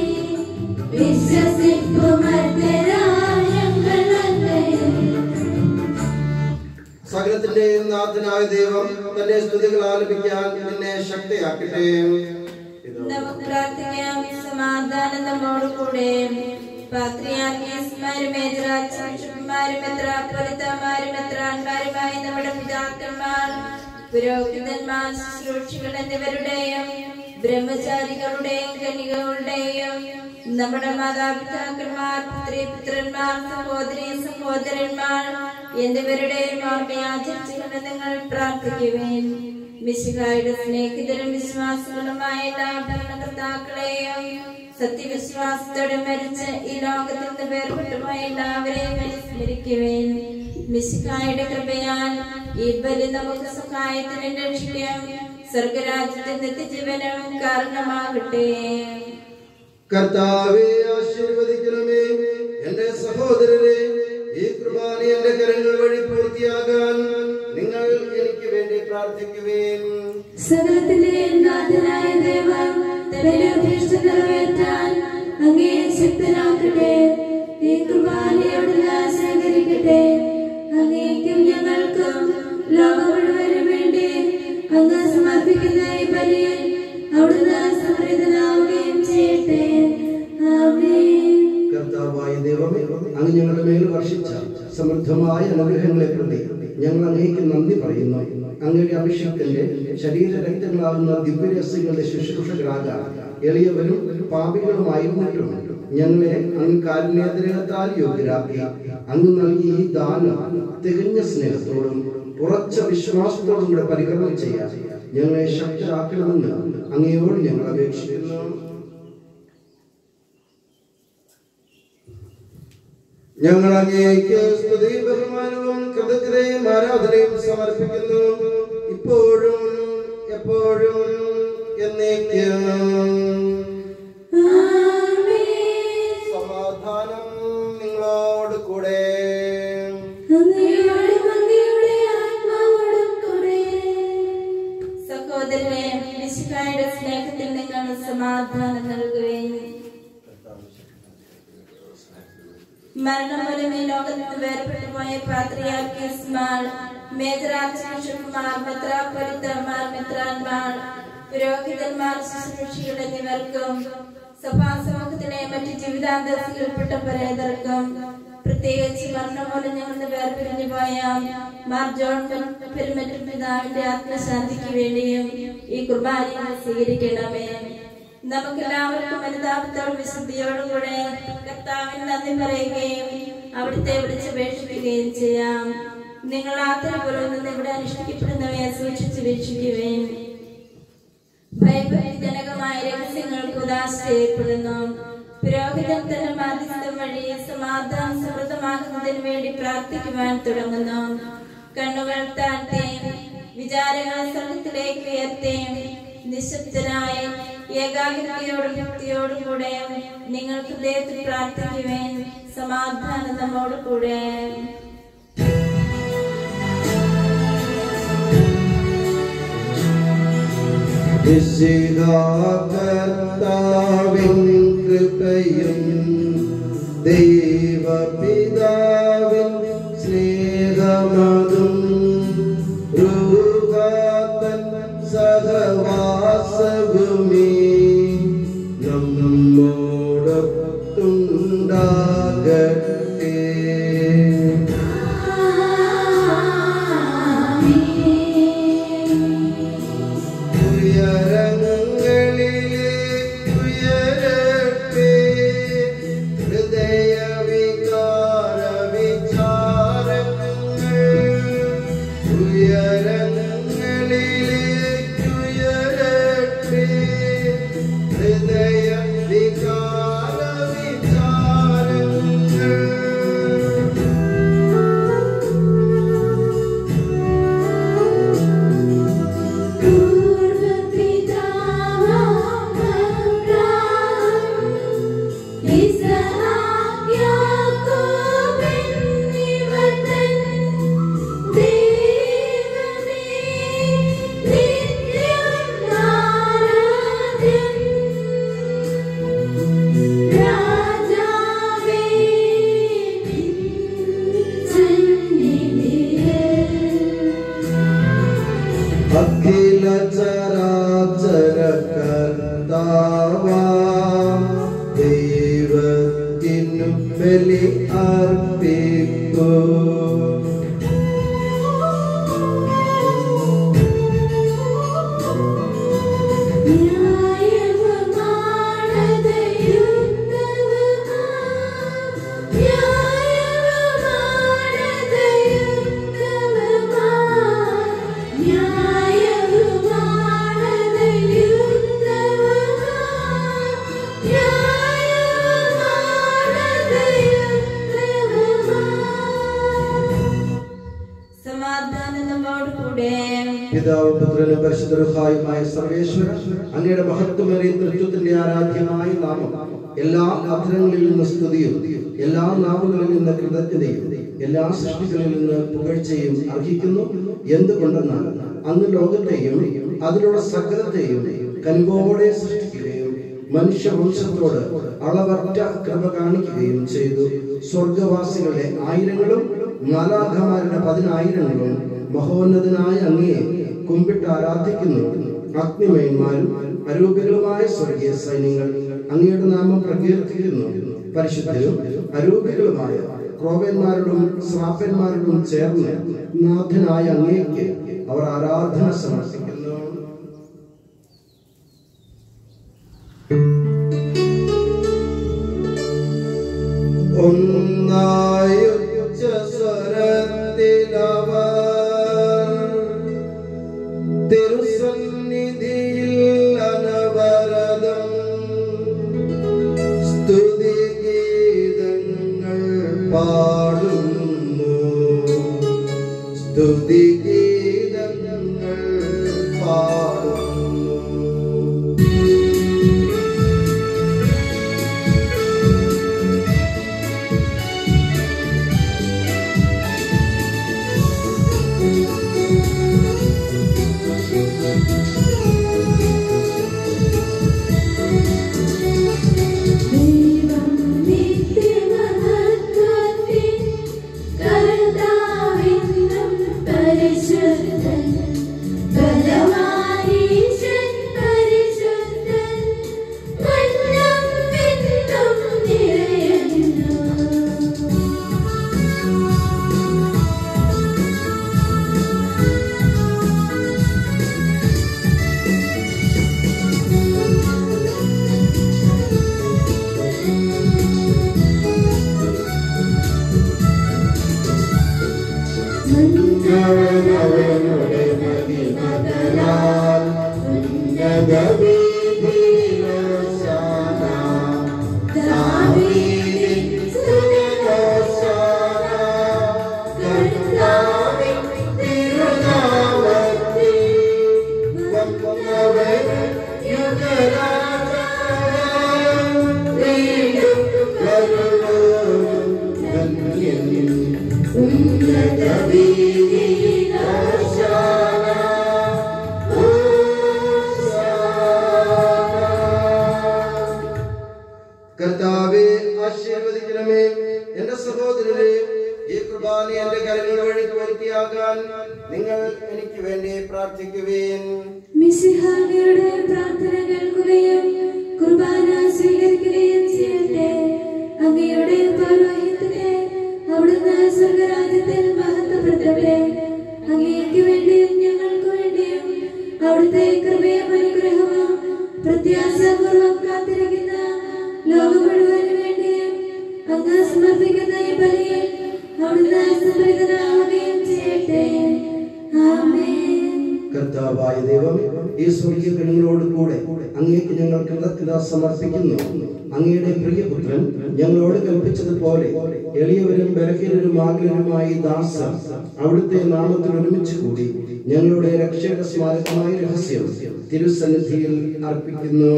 വിശ്വസിപ്പുമർദ്ദരായ ഞങ്ങൾ അങ്ങയിൽ സകലത്തിന്റെയും നാഥനായ ദൈവം തന്റെ സ്തുതികൾ ആലപിക്കാൻ എന്നെ ശക്തിയാക്കട്ടെ നമുക്ക് പ്രാർത്ഥിക്കാം സമാധാനം നമ്മോട് കൂടെ പാത്രിയാർക്കീസ്മാരും മേജറാച്ചന്മാരും മെത്രാപ്പൊലിത്തമാരും മെത്രാന്മാരുമായി നമ്മുടെ പിതാക്കന്മാർ പുരോഹിതന്മാർ ശുശ്രൂഷികൾ എന്നിവരുടെയും ബ്രഹ്മചാരികളുടെയും കന്യകളുടെയും നമ്മുടെ മാതാപിതാക്കന്മാർ പുത്രി പുത്രന്മാർ സഹോദരി സഹോദരന്മാർ എന്നിവരുടെയും ഓർമ്മയാചരിച്ചുകൊണ്ട് നിങ്ങൾ പ്രാർത്ഥിക്കുവേൻ മിശിഹായുടെ സ്നേഹിതരും വിശ്വാസികളുമായ എല്ലാ ഭരണകർത്താക്കളെയും സത്യവിശ്വാസത്തോടെ മരിച്ച് ഈ ലോകത്തിൽ നിന്ന് വേർപെട്ടുപോയ എല്ലാവരെയും അനുസ്മരിക്കുവേൻ മിശിഹായുടെ കൃപയാൽ ഈ ബലി നമുക്ക് സഹായത്തിന് രക്ഷിക്കാം സ്വർഗരാജ്യത്തെ നിത്യജീവനം കാരണമാകട്ടെ കർത്താവെ ആശീർവദിക്കണമേ എന്റെ സഹോദരരെ ഈ കൃപാന എന്റെ കരങ്ങൾ വഴി പൂർത്തിയാകാൻ നിങ്ങൾ എനിക്ക് വേണ്ടി പ്രാർത്ഥിക്കുവേൻ സകലത്തിന്റെ നാഥനായ ദൈവം തന്റെ അപേക്ഷ നിറവേറ്റാൻ അങ്ങേ ശക്തനാക്കട്ടെ ഈ കുർബാനയോടെല്ലാം ശേഖരിക്കട്ടെ അങ്ങേക്കും ഞങ്ങൾക്കും ലോകം മുഴുവനും വേണ്ടി അങ്ങ് സമർപ്പിക്കുന്ന ഈ ബലിയിൽ അവിടുന്ന് സമൃദ്ധനാവുകയും ചെയ്യട്ടെ ആമേൻ കർത്താവായ ദൈവമേ അങ്ങ് ഞങ്ങളുടെ മേൽ വർഷിച്ച സമൃദ്ധമായ അനുഗ്രഹങ്ങളെ പ്രതി ഞങ്ങൾ അങ്ങേക്ക് നന്ദി പറയുന്നു അങ്ങയുടെ അഭിഷേകത്തിന്റെ ശരീര രക്തങ്ങളാകുന്ന ദിവ്യരസ്യങ്ങളുടെ ശുശ്രൂഷകളാകാൻ എളിയവരും പാപികളുമായിരുന്നിട്ടും ഞങ്ങളെ അങ്ങ് കാരുണ്യതിരകത്താൽ യോഗ്യരാക്കി അങ്ങ് നൽകിയ ഈ ദാനം തികഞ്ഞ സ്നേഹത്തോടും ഉറച്ച വിശ്വാസത്തോടും കൂടെ പരികരണം ചെയ്യാൻ ഞങ്ങളെ ശക്തരാക്കണമെന്ന് അങ്ങയോട് ഞങ്ങൾ അപേക്ഷിക്കുന്നു ഞങ്ങൾ അങ്ങേക്ക് സ്തുതി ബഹുമാനവും കൃതജ്ഞതയും ആരാധനയും സമർപ്പിക്കുന്നു ഇപ്പോഴും എപ്പോഴും എന്നേക്കും ആമേൻ. സമാധാനം നിങ്ങളോട് കൂടെ അങ്ങയോടും അങ്ങയുടെ ആത്മാവോടും കൂടെ. സഹോദരനെ മിശിഹായുടെ സ്നേഹത്തിൽ നിങ്ങൾ സമാധാനം നൽകുകയും മരണം മൂലം ഈ ലോകത്ത് നിന്ന് വേർപെട്ടു പോയ പാത്രിയാർക്കീസ്മാർ മേജർ ആർച്ച് ബിഷപ്പുമാർ മെത്രാപ്പൊലിത്തമാർ മെത്രാൻമാർ പുരോഹിതന്മാർ ശുശ്രൂഷികൾ എന്നിവർക്കും സഭാസമൂഹത്തിലെ മറ്റ് ജീവിതാന്തരത്തിൽപ്പെട്ട പരേതർക്കും പ്രത്യേകിച്ച് മരണം മൂലം ഞങ്ങളുടെ വേർപിരിഞ്ഞു പോയ മാർ ജോൺ പെരുമറ്റ പിതാവിന്റെ ആത്മശാന്തിക്ക് വേണ്ടിയും ഈ കുർബാന സ്വീകരിക്കണമേ നമുക്കെല്ലാവർക്കും അനുതാപത്തോടും വിശുദ്ധിയോടും കൂടെ കർത്താവിന് നന്ദി പറയുകയും അവിടുത്തെ വിളിച്ചപേക്ഷിക്കുകയും ചെയ്യാം നിങ്ങൾ ആത്തരപൂർവ്വം നിന്ന് ഇവിടെ അനുഷ്ഠിക്കപ്പെടുന്നവയെ സൂക്ഷിച്ചു വീക്ഷിക്കുകയും ഭയഭക്തിജനകമായ രഹസ്യങ്ങൾക്ക് ഉദാശ ചെയ്യപ്പെടുന്നു പുരോഹിതൻ തന്നെ മാധ്യസ്ഥം വഴി സമാധാനം സമൃദ്ധമാകുന്നതിന് വേണ്ടി പ്രാർത്ഥിക്കുവാൻ തുടങ്ങുന്നു കണ്ണുകൾ താഴ്ത്തേയും വിചാരങ്ങൾ സ്വർഗത്തിലേക്ക് ഉയർത്തേയും നിശബ്ദനായി ഏകാഗ്രതയോടും ഭക്തിയോടും കൂടെ നിങ്ങൾ ഹൃദയത്തിൽ പ്രാർത്ഥിക്കുവേൻ സമാധാനം നമ്മോട് കൂടെ കർത്താവിൻ കൃപയും ദൈവപിതാവിൻ സ്നേഹമതും രൂപാതൻ സഹവാസഭൂമി നമ്മോടൊത്തുണ്ടാകട്ടെ ഉയരങ്ങളിലേക്കുയരട്ടെ ഹൃദയവികാര വിചാരങ്ങൾ ഉയരങ്ങളിലേക്കുയരട്ടെ ഹൃദയ വികാര വിചാരങ്ങൾ അഖില ചരാചര കർത്താവാം ദൈവത്തിനു ബലി അർപ്പിക്കൂ സമാധാനം നമ്മോട് കൂടെ പിതാവ് പുത്രനും പരിശുദ്ധരുഹായുമായ സർവേശ്വരൻ അങ്ങയുടെ മഹത്വമേറിയ തൃത്വത്തിന്റെ ആരാധ്യമായ നാമം എല്ലാ അധരങ്ങളിൽ നിന്ന് സ്തുതിയും എല്ലാ നാവുകളിൽ നിന്ന് കൃതജ്ഞതയും എല്ലാ സൃഷ്ടികളിൽ നിന്ന് പുകഴ്ചയും അർഹിക്കുന്നു എന്തുകൊണ്ടെന്നാൽ അങ്ങ് ലോകത്തെയും അതിലുള്ള സകലത്തെയും കനിവോടെ സൃഷ്ടിക്കുകയും മനുഷ്യവംശത്തോട് അളവറ്റ കൃപ കാണിക്കുകയും ചെയ്തു സ്വർഗവാസികളുടെ ആയിരങ്ങളും മാലാഖമാരുടെ പതിനായിരങ്ങളും മഹോന്നതനായ അങ്ങയെ കുമ്പിട്ട് ആരാധിക്കുന്നു അഗ്നിമയന്മാരും അരൂപികളുമായ സ്വർഗീയ സൈന്യങ്ങൾ അങ്ങയുടെ നാമം പ്രകീർത്തിക്കുന്നു പരിശുദ്ധരും അരൂപികളുമായ ക്രോവന്മാരോടും ശ്രാപ്പന്മാരോടും ചേർന്ന് നാഥനായ അങ്ങേക്ക് അവർ ആരാധന സമർപ്പിക്കുന്നു ഒന്നായുച്ച സ്വരത്തിലവർ തിരുസന്നിധിയിൽ അനവരതം സ്തുതിഗീതങ്ങൾ പാടുന്നു സ്തുതിഗീതങ്ങൾ പാടുന്നു ദൈവം നിത്യമഹത്വത്തിൻ കർത്താവിന്നും പരിശുദ്ധൻ ബലവാനീശൻ പരിശുദ്ധൻ മന്നം വിന്നും നിറയുന്നു അവനവനുടെ മഹിമകളാൽ ഉന്നതവീതിയിലോശാന. ദാവീദിൻ സ്തുതിയോശാന. കർത്താവിൻ തിരുനാമത്തിൽ വന്നവൻ യുഗരാജാവാം. വീണ്ടും വരുവോൻ ധന്യൻ. ഉന്നതവീതിയിലോശാന. ഓശാന. കർത്താവെ ആശീർവദിക്കണമേ എന്റെ സഹോദരരെ ഈ കുർബാന എന്റെ കരങ്ങൾ വഴി പൂർത്തിയാകാൻ നിങ്ങൾ എനിക്ക് വേണ്ടി പ്രാർത്ഥിക്കുവേൻ മിശിഹായുടെ പ്രാർത്ഥന കേൾക്കുകയും കുർബാന സ്വീകരിക്കുകയും ചെയ്യട്ടെ അങ്ങയുടെ പൗരോഹിത്യത്തെ അവിടുന്ന് സ്വർഗരാജ്യത്തിൽ മഹത്വപ്പെടുത്തവരെ അങ്ങേക്ക് വേണ്ടിയും ഞങ്ങൾക്ക് വേണ്ടിയും അവിടുത്തെ കൃപയും അനുഗ്രഹവും പ്രത്യാശപൂർവ്വം കാത്തിരിക്കുന്ന ലോകം മുഴുവന് വേണ്ടിയും അങ്ങ് സമർപ്പിക്കുന്ന ഈ ബലിയിൽ അവിടുന്ന് സംപ്രീതനാവുകയും ചെയ്യട്ടെ ആമേൻ കർത്താവായ ദൈവം ഈ സ്വർഗീയ ഗണങ്ങളോട് കൂടെ അങ്ങേക്ക് ഞങ്ങൾ കൃതജ്ഞത സമർപ്പിക്കുന്നു അങ്ങയുടെ പ്രിയപുത്രൻ ഞങ്ങളോട് കൽപ്പിച്ചതുപോലെ എളിയവരും ബലഹീനരും ആഗ്രഹമായ ദാസ അവിടുത്തെ നാമത്തിൽ ഒരുമിച്ച് കൂടി ഞങ്ങളുടെ രക്ഷയുടെ സ്മാരകമായ രഹസ്യം തിരുസന്നിധിയിൽ അർപ്പിക്കുന്നു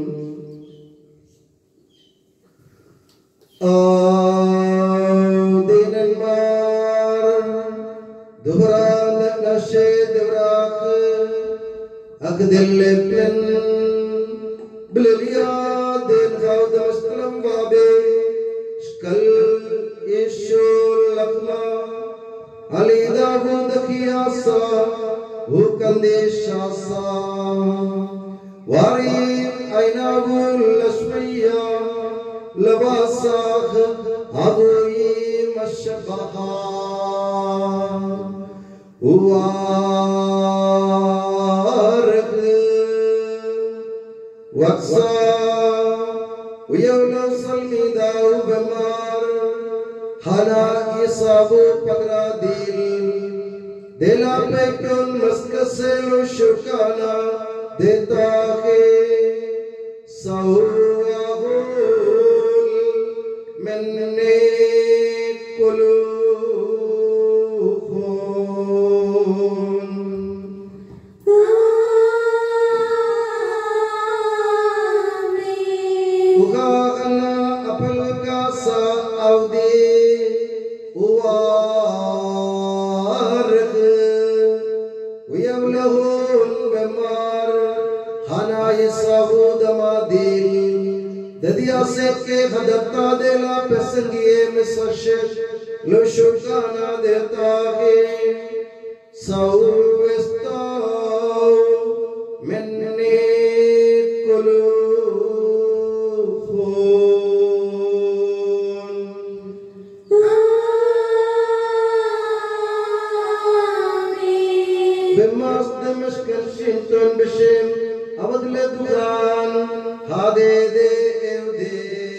ആദിനന്മാർ ദുഹറാൻ നശേ ദുറാഖ് അഖദിൽ പ്ലൻ ബലിയാദിൻ ഖൗദ മസ്തലം ബാബെ شكل يشو لخنا علي داود خياسا وكندي شاسا واري عيناه الأشمية لباساخ أبوي مشبها وارق وكسا ويولو سلمي داو بمار حالا يصابو پگرا دل دلا پہ کیون مسک سے لو شکانا دیتا ہے سواہول من نے قلوبون Uga ana apal kasa audi uwarg Uyavlahun bemar hana yesahu damadil Dadiya se ke khadatta dela pesangiye misashir Lo shukana deta ke Sauwestaw minni qulubun Ave Deus.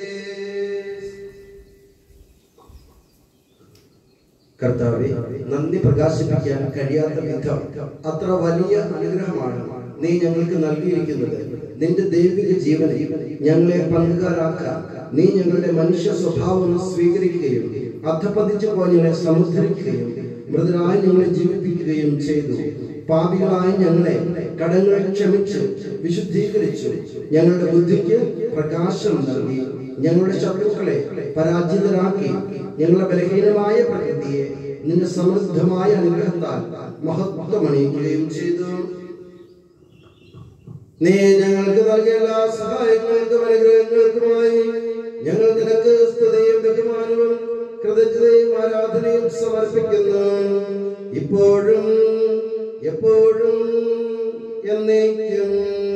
കർത്താവെ നന്ദി പ്രകാശിപ്പിക്കാൻ കഴിയാത്ത വിധം അത്ര വലിയ അനുഗ്രഹമാണ് നീ ഞങ്ങൾക്ക് നൽകിയിരിക്കുന്നത് നിന്റെ ദൈവിക ജീവനെ ഞങ്ങളെ പങ്കുകാരാക്കാൻ നീ ഞങ്ങളുടെ മനുഷ്യ സ്വഭാവം സ്വീകരിക്കുകയും അധപതിച്ചു പോയങ്ങളെ സമുദ്ധരിക്കുകയും മൃതരായി ഞങ്ങളെ ജീവിപ്പിക്കുകയും ചെയ്തു പാപികളായ ഞങ്ങളെ കടങ്ങൾ ക്ഷമിച്ച് വിശുദ്ധീകരിച്ചു ഞങ്ങളുടെ ബുദ്ധിക്ക് പ്രകാശം നൽകി ഞങ്ങളുടെ ശത്രുക്കളെ പരാജിതരാക്കി ഞങ്ങളുടെ ബലഹീനമായ പ്രകൃതിയെ നിന്റെ സമൃദ്ധമായ അനുഗ്രഹത്താൽ മഹത്വമണിയിക്കുകയും ചെയ്തു നീ ഞങ്ങൾക്ക് നൽകിയ എല്ലാ സഹായങ്ങൾക്കും അനുഗ്രഹങ്ങൾക്കുമായി ഞങ്ങൾ നിനക്ക് സ്തുതിയും ബഹുമാനവും കൃതജ്ഞതയും ആരാധനയും സമർപ്പിക്കുന്നു ഇപ്പോഴും എപ്പോഴും എന്നേക്കും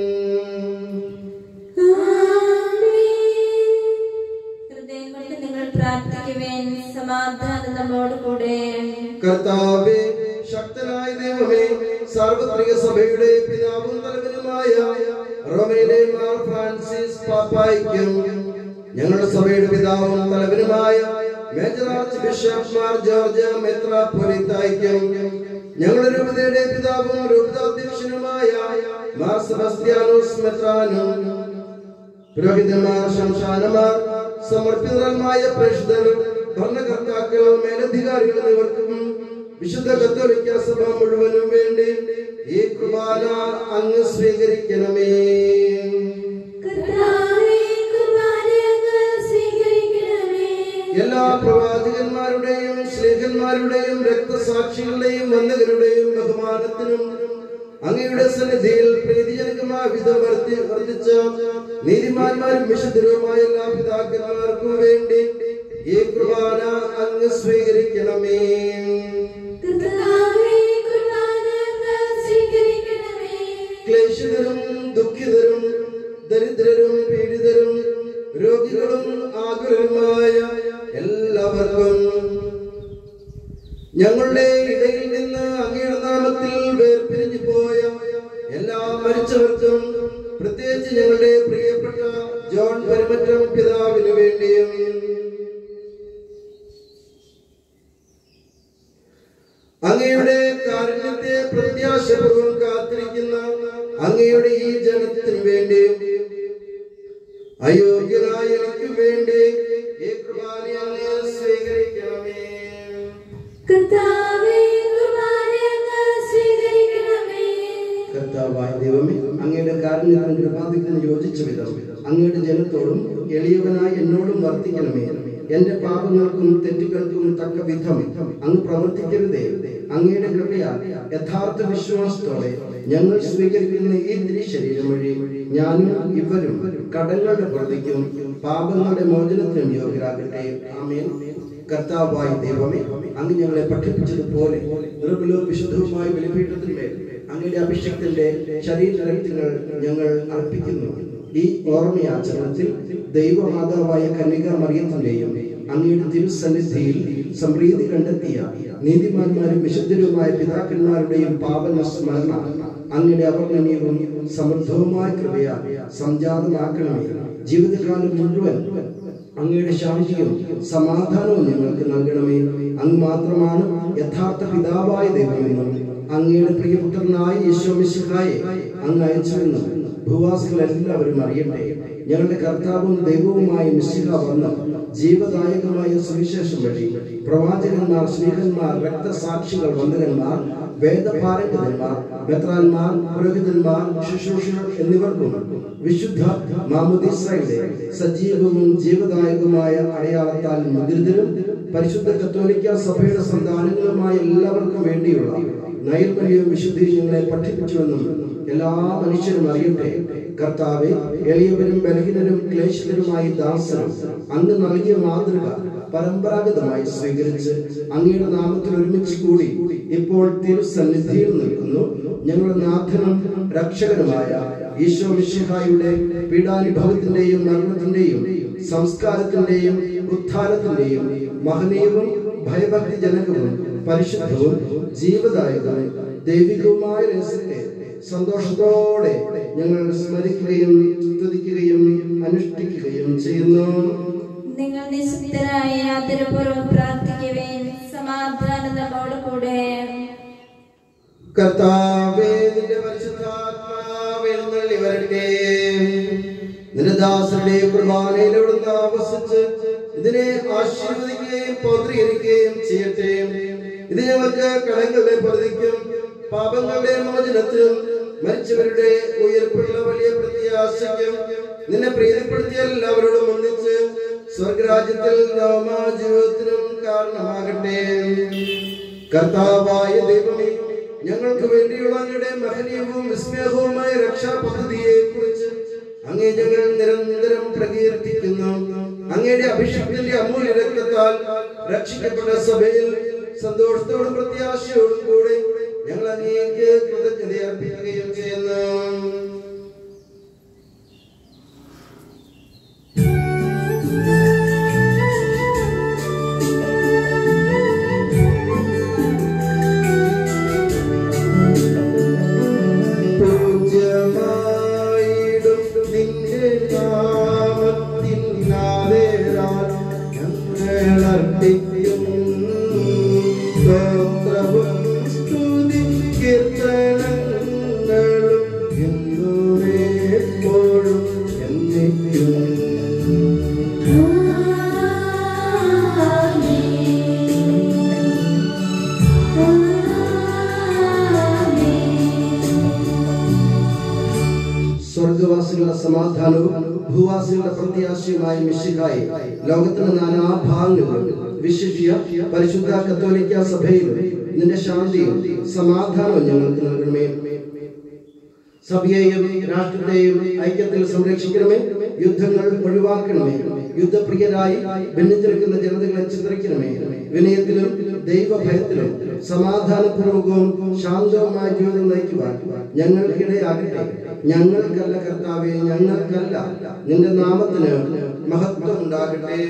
ഹൃദയം കൊണ്ട് നിങ്ങൾ പ്രാർത്ഥിക്കുവേൻ സമാധാനം നമ്മോട് കൂടെ കർത്താവേ ശക്തനായ ദൈവമേ സാർവത്രിക സഭയുടെ പിതാവും തലവനുമായ റോമയിലെ മാർ ഫ്രാൻസിസ് പാപ്പായിക്കും ഞങ്ങളുടെ സഭയുടെ പിതാവും തലവനുമായ major archbishop Mar George മെത്രാപ്പൊലിത്തായിക്കും ഞങ്ങളുടെ രൂപതയുടെ പിതാവും രൂപതാധ്യക്ഷനുമായ മാർ സെബസ്ത്യാനോസ് മെത്രാനും പുരോഹിതന്മാർ ശംശാനമാർ സമർപ്പിതരമായ പ്രേക്ഷിതർ ഭരണകർത്താക്കൾ മേലധികാരികൾ എന്നിവർക്കും വിശുദ്ധ കത്തോലിക്ക സഭ മുഴുവനും വേണ്ടി ഈ കുർബാന അങ്ങ് സ്വീകരിക്കണമേ കർത്താവേ കുർബാന അങ്ങ് സ്വീകരിക്കണമേ എല്ലാ പ്രവാചകന്മാരുടെയും സ്നേഹന്മാരുടെയും രക്തസാക്ഷികളുടെയും വന്ദകരുടെയും ബഹുമാനത്തിനും അങ്ങയുടെ സന്നിധിയിൽ പ്രീതിജനകമായ വിധം വർദ്ധി വർദ്ധിച്ച നീതിമാന്മാരും വിശുദ്ധരുമായ എല്ലാ പിതാക്കന്മാർക്കും വേണ്ടി ഈ കുർബാന അങ്ങ് സ്വീകരിക്കണമേ കർത്താവേ കുർബാന അങ്ങ് സ്വീകരിക്കണമേ ക്ലേശിതരും ദുഃഖിതരും ദരിദ്രരും പീഡിതരും രോഗികളും ആകുലരുമായ എല്ലാവർക്കും ഞങ്ങളുടെ ഇടയിൽ നിന്ന് അങ്ങയുടെ നാമത്തിൽ വേർപിരിഞ്ഞു പോയ എല്ലാ മരിച്ചവർക്കും പ്രത്യേകിച്ച് ഞങ്ങളുടെ പ്രിയപ്പെട്ട ജോൺ പരിമറ്റം പിതാവിന് വേണ്ടിയും അങ്ങയുടെ കാരുണ്യത്തെ പ്രത്യാശപൂർവ്വം കാത്തിരിക്കുന്ന അങ്ങയുടെ ഈ ജനത്തിനു വേണ്ടി അയോഗ്യനായ എനിക്ക് വേണ്ടി ഈ കുർബാന അങ്ങ് സ്വീകരിക്കണമേ കർത്താവേ കുർബാന അങ്ങ് സ്വീകരിക്കണമേ കർത്താവായ ദൈവമേ അങ്ങയുടെ കാരുണ്യത്തിന് കൃപാതിത്തിന് യോജിച്ച വിധം അങ്ങയുടെ ജനത്തോടും എളിയവനായി എന്നോടും വർത്തിക്കണമേ എന്റെ പാപങ്ങൾക്കും തെറ്റുകൾക്കും തക്ക വിധം അങ്ങ് പ്രവർത്തിക്കരുതേ അങ്ങയുടെ കൃപയാൽ യഥാർത്ഥ വിശ്വാസത്തോടെ ഞങ്ങൾ സ്വീകരിക്കുന്ന ഈ തിരിശരീരം വഴി ഞാനും ഇവരും കടങ്ങളുടെ പ്രതിക്കും പാപങ്ങളുടെ മോചനത്തിനും യോഗ്യരാകട്ടെ ആമേൻ കർത്താവായ ദൈവമേ അങ്ങ് ഞങ്ങളെ പഠിപ്പിച്ചതുപോലെ നിർമ്മലവും വിശുദ്ധവുമായ ബലിപീഠത്തിന്മേൽ അങ്ങയുടെ അഭിഷേകത്തിന്റെ ശരീരരക്തങ്ങൾ ഞങ്ങൾ അർപ്പിക്കുന്നു ഈ ഓർമ്മയാചരണത്തിൽ ദൈവമാതാവായ കന്യക മറിയത്തിന്റെയും അങ്ങയുടെ തിരുസന്നിധിയിൽ സംപ്രീതി കണ്ടെത്തിയ നീതിമാന്മാരും വിശുദ്ധരുമായ പിതാക്കന്മാരുടെയും പാപന സ്മരണ അങ്ങയുടെ അവർണ്ണനീയവും സമൃദ്ധവുമായ കൃപയാ സംജാതമാക്കണമേ ജീവിതകാലം മുഴുവൻ അങ്ങയുടെ ശാന്തിയും സമാധാനവും ഞങ്ങൾക്ക് നൽകണമേ അങ്ങ് മാത്രമാണ് യഥാർത്ഥ പിതാവായ ദൈവമെന്നും അങ്ങയുടെ പ്രിയപുത്രനായ യേശോ മിശിഹായെ അങ്ങ് അയച്ചുവെന്നും ഭൂവാസികൾ എല്ലാവരും അറിയട്ടെ ഞങ്ങളുടെ കർത്താവും ദൈവവുമായ മിശിഹ വന്ന് ജീവദായകമായ സുവിശേഷം വഴി പ്രവാചകന്മാർ സ്നേഹന്മാർ രക്തസാക്ഷികൾ വന്ദകന്മാർ വേദപാരംഗതന്മാർ മെത്രാന്മാർ പുരോഹിതന്മാർ ശുശ്രൂഷകർ എന്നിവർക്കും വിശുദ്ധ മാമുദീസയുടെ സജീവവും ജീവദായകവുമായ അടയാളത്താൽ മുദ്രിതരും പരിശുദ്ധ കത്തോലിക്ക സഭയുടെ സന്താനങ്ങളുമായ എല്ലാവർക്കും വേണ്ടിയുള്ള നൈർമല്യവും വിശുദ്ധിയും ഞങ്ങളെ പഠിപ്പിച്ചുവെന്നും എല്ലാ മനുഷ്യരും അറിയട്ടെ കർത്താവെ എളിയവരും ബലഹീനരും ക്ലേശിതരുമായി ദാസരും അങ്ങ് നൽകിയ മാതൃക പരമ്പരാഗതമായി സ്വീകരിച്ച് അങ്ങയുടെ നാമത്തിൽ ഒരുമിച്ച് കൂടി ഇപ്പോൾ തിരുസന്നിധിയിൽ നിൽക്കുന്നു ഞങ്ങളുടെ നാഥനും രക്ഷകനുമായ ഈശോ മിശിഹായുടെ പീഡാനുഭവത്തിന്റെയും മരണത്തിന്റെയും സംസ്കാരത്തിന്റെയും ഉത്ഥാനത്തിന്റെയും മഹനീയവും ഭയഭക്തി ജനകവും പരിശുദ്ധവും ജീവദായകവും ദൈവികവുമായ രഹസ്യത്തെ സന്തോഷത്തോടെ ഞങ്ങൾ സ്മരിക്കുകയും സ്തുതിക്കുകയും അനുഷ്ഠിക്കുകയും ചെയ്യുന്നു നിങ്ങൾ നിശബ്ദരായ ആദരപൂർവ്വം പ്രാർത്ഥിക്കുവേൻ സമാധാനം നമ്മോട് കൂടെ കർത്താവേ നിന്റെ പരിശുദ്ധാത്മാവ് എഴുന്നള്ളി വരട്ടെ നിന്റെ ദാസരുടെ കുർബാനയിലൂടെ ആവസിച്ച് ഇതിനെ ആശീർവദിക്കുകയും പൗത്രീകരിക്കുകയും ചെയ്യട്ടെ ഇത് ഞങ്ങൾക്ക് കടങ്ങളുടെ പ്രതിക്കും പാപങ്ങളുടെ മോചനത്തിനും മരിച്ചവരുടെ ഉയർപ്പുള്ള വലിയ പ്രത്യാശയ്ക്കും നിന്നെ പ്രീതിപ്പെടുത്തിയ എല്ലാവരോടും ഒന്നിച്ച് സ്വർഗരാജ്യത്തിൽ ജീവിതത്തിനും കാരണമാകട്ടെ കർത്താവായ ദൈവമേ ഞങ്ങൾക്ക് വേണ്ടിയുള്ള അങ്ങയുടെ മഹനീയവും വിസ്മയവുമായ രക്ഷാ പദ്ധതിയെ കുറിച്ച് അങ്ങേ ഞങ്ങൾ നിരന്തരം പ്രകീർത്തിക്കുന്നു അങ്ങയുടെ അഭിഷേകത്തിന്റെ അമൂല്യ രക്തത്താൽ രക്ഷിക്കപ്പെട്ട സഭയിൽ സന്തോഷത്തോടും പ്രത്യാശയോടും കൂടെ ഞങ്ങൾ അങ്ങേക്ക് കൃതജ്ഞത അർപ്പിക്കുകയും ചെയ്യുന്നു പൂജ്യമായിടും നിന്റെ നാമത്തിൻ നാവേറാൽ ഞങ്ങൾ അർപ്പിക്കും സ്തോത്രവും സ്തുതി കീർത്തനങ്ങളും എന്നും എപ്പോഴും എന്നേക്കും സ്വർഗവാസികളുടെ സമാധാനവും ഭൂവാസികളുടെ പ്രത്യാശയുമായ മിശിഹായി ലോകത്തിന്റെ നാനാഭാഗങ്ങളിലും വിശിഷ്യ പരിശുദ്ധ കത്തോലിക്ക സഭയിലും നിന്റെ ശാന്തിയും സമാധാനവും ഞങ്ങൾക്ക് നൽകണമേ സഭയെയും രാഷ്ട്രത്തെയും ഐക്യത്തിൽ സംരക്ഷിക്കണമേ യുദ്ധങ്ങൾ ഒഴിവാക്കണമേ യുദ്ധപ്രിയരായി ഭിന്നിച്ചെടുക്കുന്ന ജനതകളെ ചിത്രിക്കണമേ വിനയത്തിലും ദൈവഭയത്തിലും സമാധാനപൂർവകവും ശാന്തവുമായ ജീവിതം നയിക്കുവാൻ ഞങ്ങൾക്കിടയാകട്ടെ ഞങ്ങൾക്കല്ല കർത്താവെ ഞങ്ങൾക്കല്ല നിന്റെ നാമത്തിന് മഹത്വം ഉണ്ടാകട്ടെ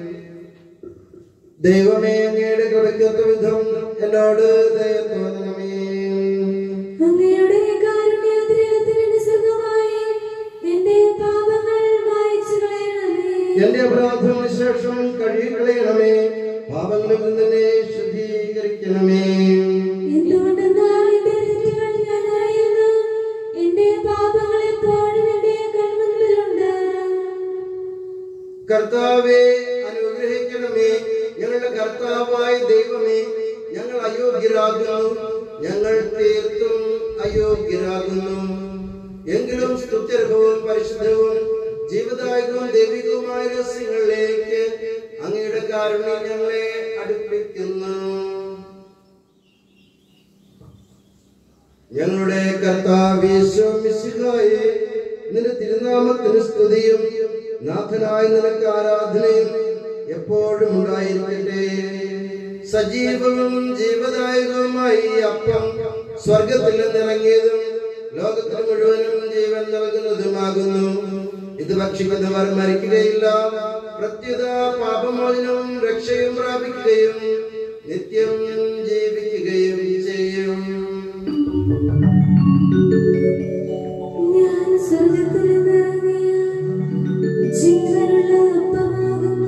ദൈവമേ അങ്ങയുടെ കൃപയ്ക്കൊത്ത വിധം എന്നോട് ദയ തോന്നണമേ അങ്ങയുടെ കാരുണ്യാതിരകത്തിന് സ്വർഗമായി എന്റെ പാപങ്ങൾ മായ്ച്ചു കളയണമേ എന്റെ അപരാധത്തിന് ശേഷം കഴുകിക്കളയണമേ പാപങ്ങളിൽ നിന്ന് എന്നെ ശുദ്ധീകരിക്കണമേ എന്തുകൊണ്ടെന്നാൽ എന്റെ തെറ്റുകൾ ഞാൻ അറിയുന്നു എന്റെ പാപങ്ങൾ എപ്പോഴും എന്റെ കൺമുൻപിലുണ്ട് കർത്താവെ അനുഗ്രഹിക്കണമേ ഞങ്ങളുടെ കർത്താവായ ദൈവമേ ഞങ്ങൾ അയോഗ്യരാകുന്നു ഞങ്ങൾ തീർത്തും അയോഗ്യരാകുന്നു എങ്കിലും സ്തുത്യർഹവും പരിശുദ്ധവും ജീവദായകവും ദൈവികവുമായ രഹസ്യങ്ങളിലേക്ക് അങ്ങയുടെ കാരുണ്യം ഞങ്ങളെ അടുപ്പിക്കുന്നു ഞങ്ങളുടെ കർത്താവേശ്വമിശിഹായെ നിന്റെ തിരുനാമത്തിന് സ്തുതിയും നാഥനായ നിനക്ക് ആരാധനയും എപ്പോഴും ഉണ്ടായിരിക്കട്ടെ സജീവവും ജീവദായകവുമായി ഈ അപ്പം സ്വർഗത്തിൽ നിന്നിറങ്ങിയതും ലോകത്തിന് മുഴുവനും ജീവൻ നൽകുന്നതുമാകുന്നു ഇത് ഭക്ഷിക്കുന്നവർ മരിക്കുകയില്ല പ്രത്യുത പാപമോചനവും രക്ഷയും പ്രാപിക്കുകയും നിത്യം ജീവിക്കുകയും ചെയ്യും ഞാൻ സ്വർഗത്തിൽ നിന്നിറങ്ങിയ ജീവനുള്ള അപ്പമാകുന്നു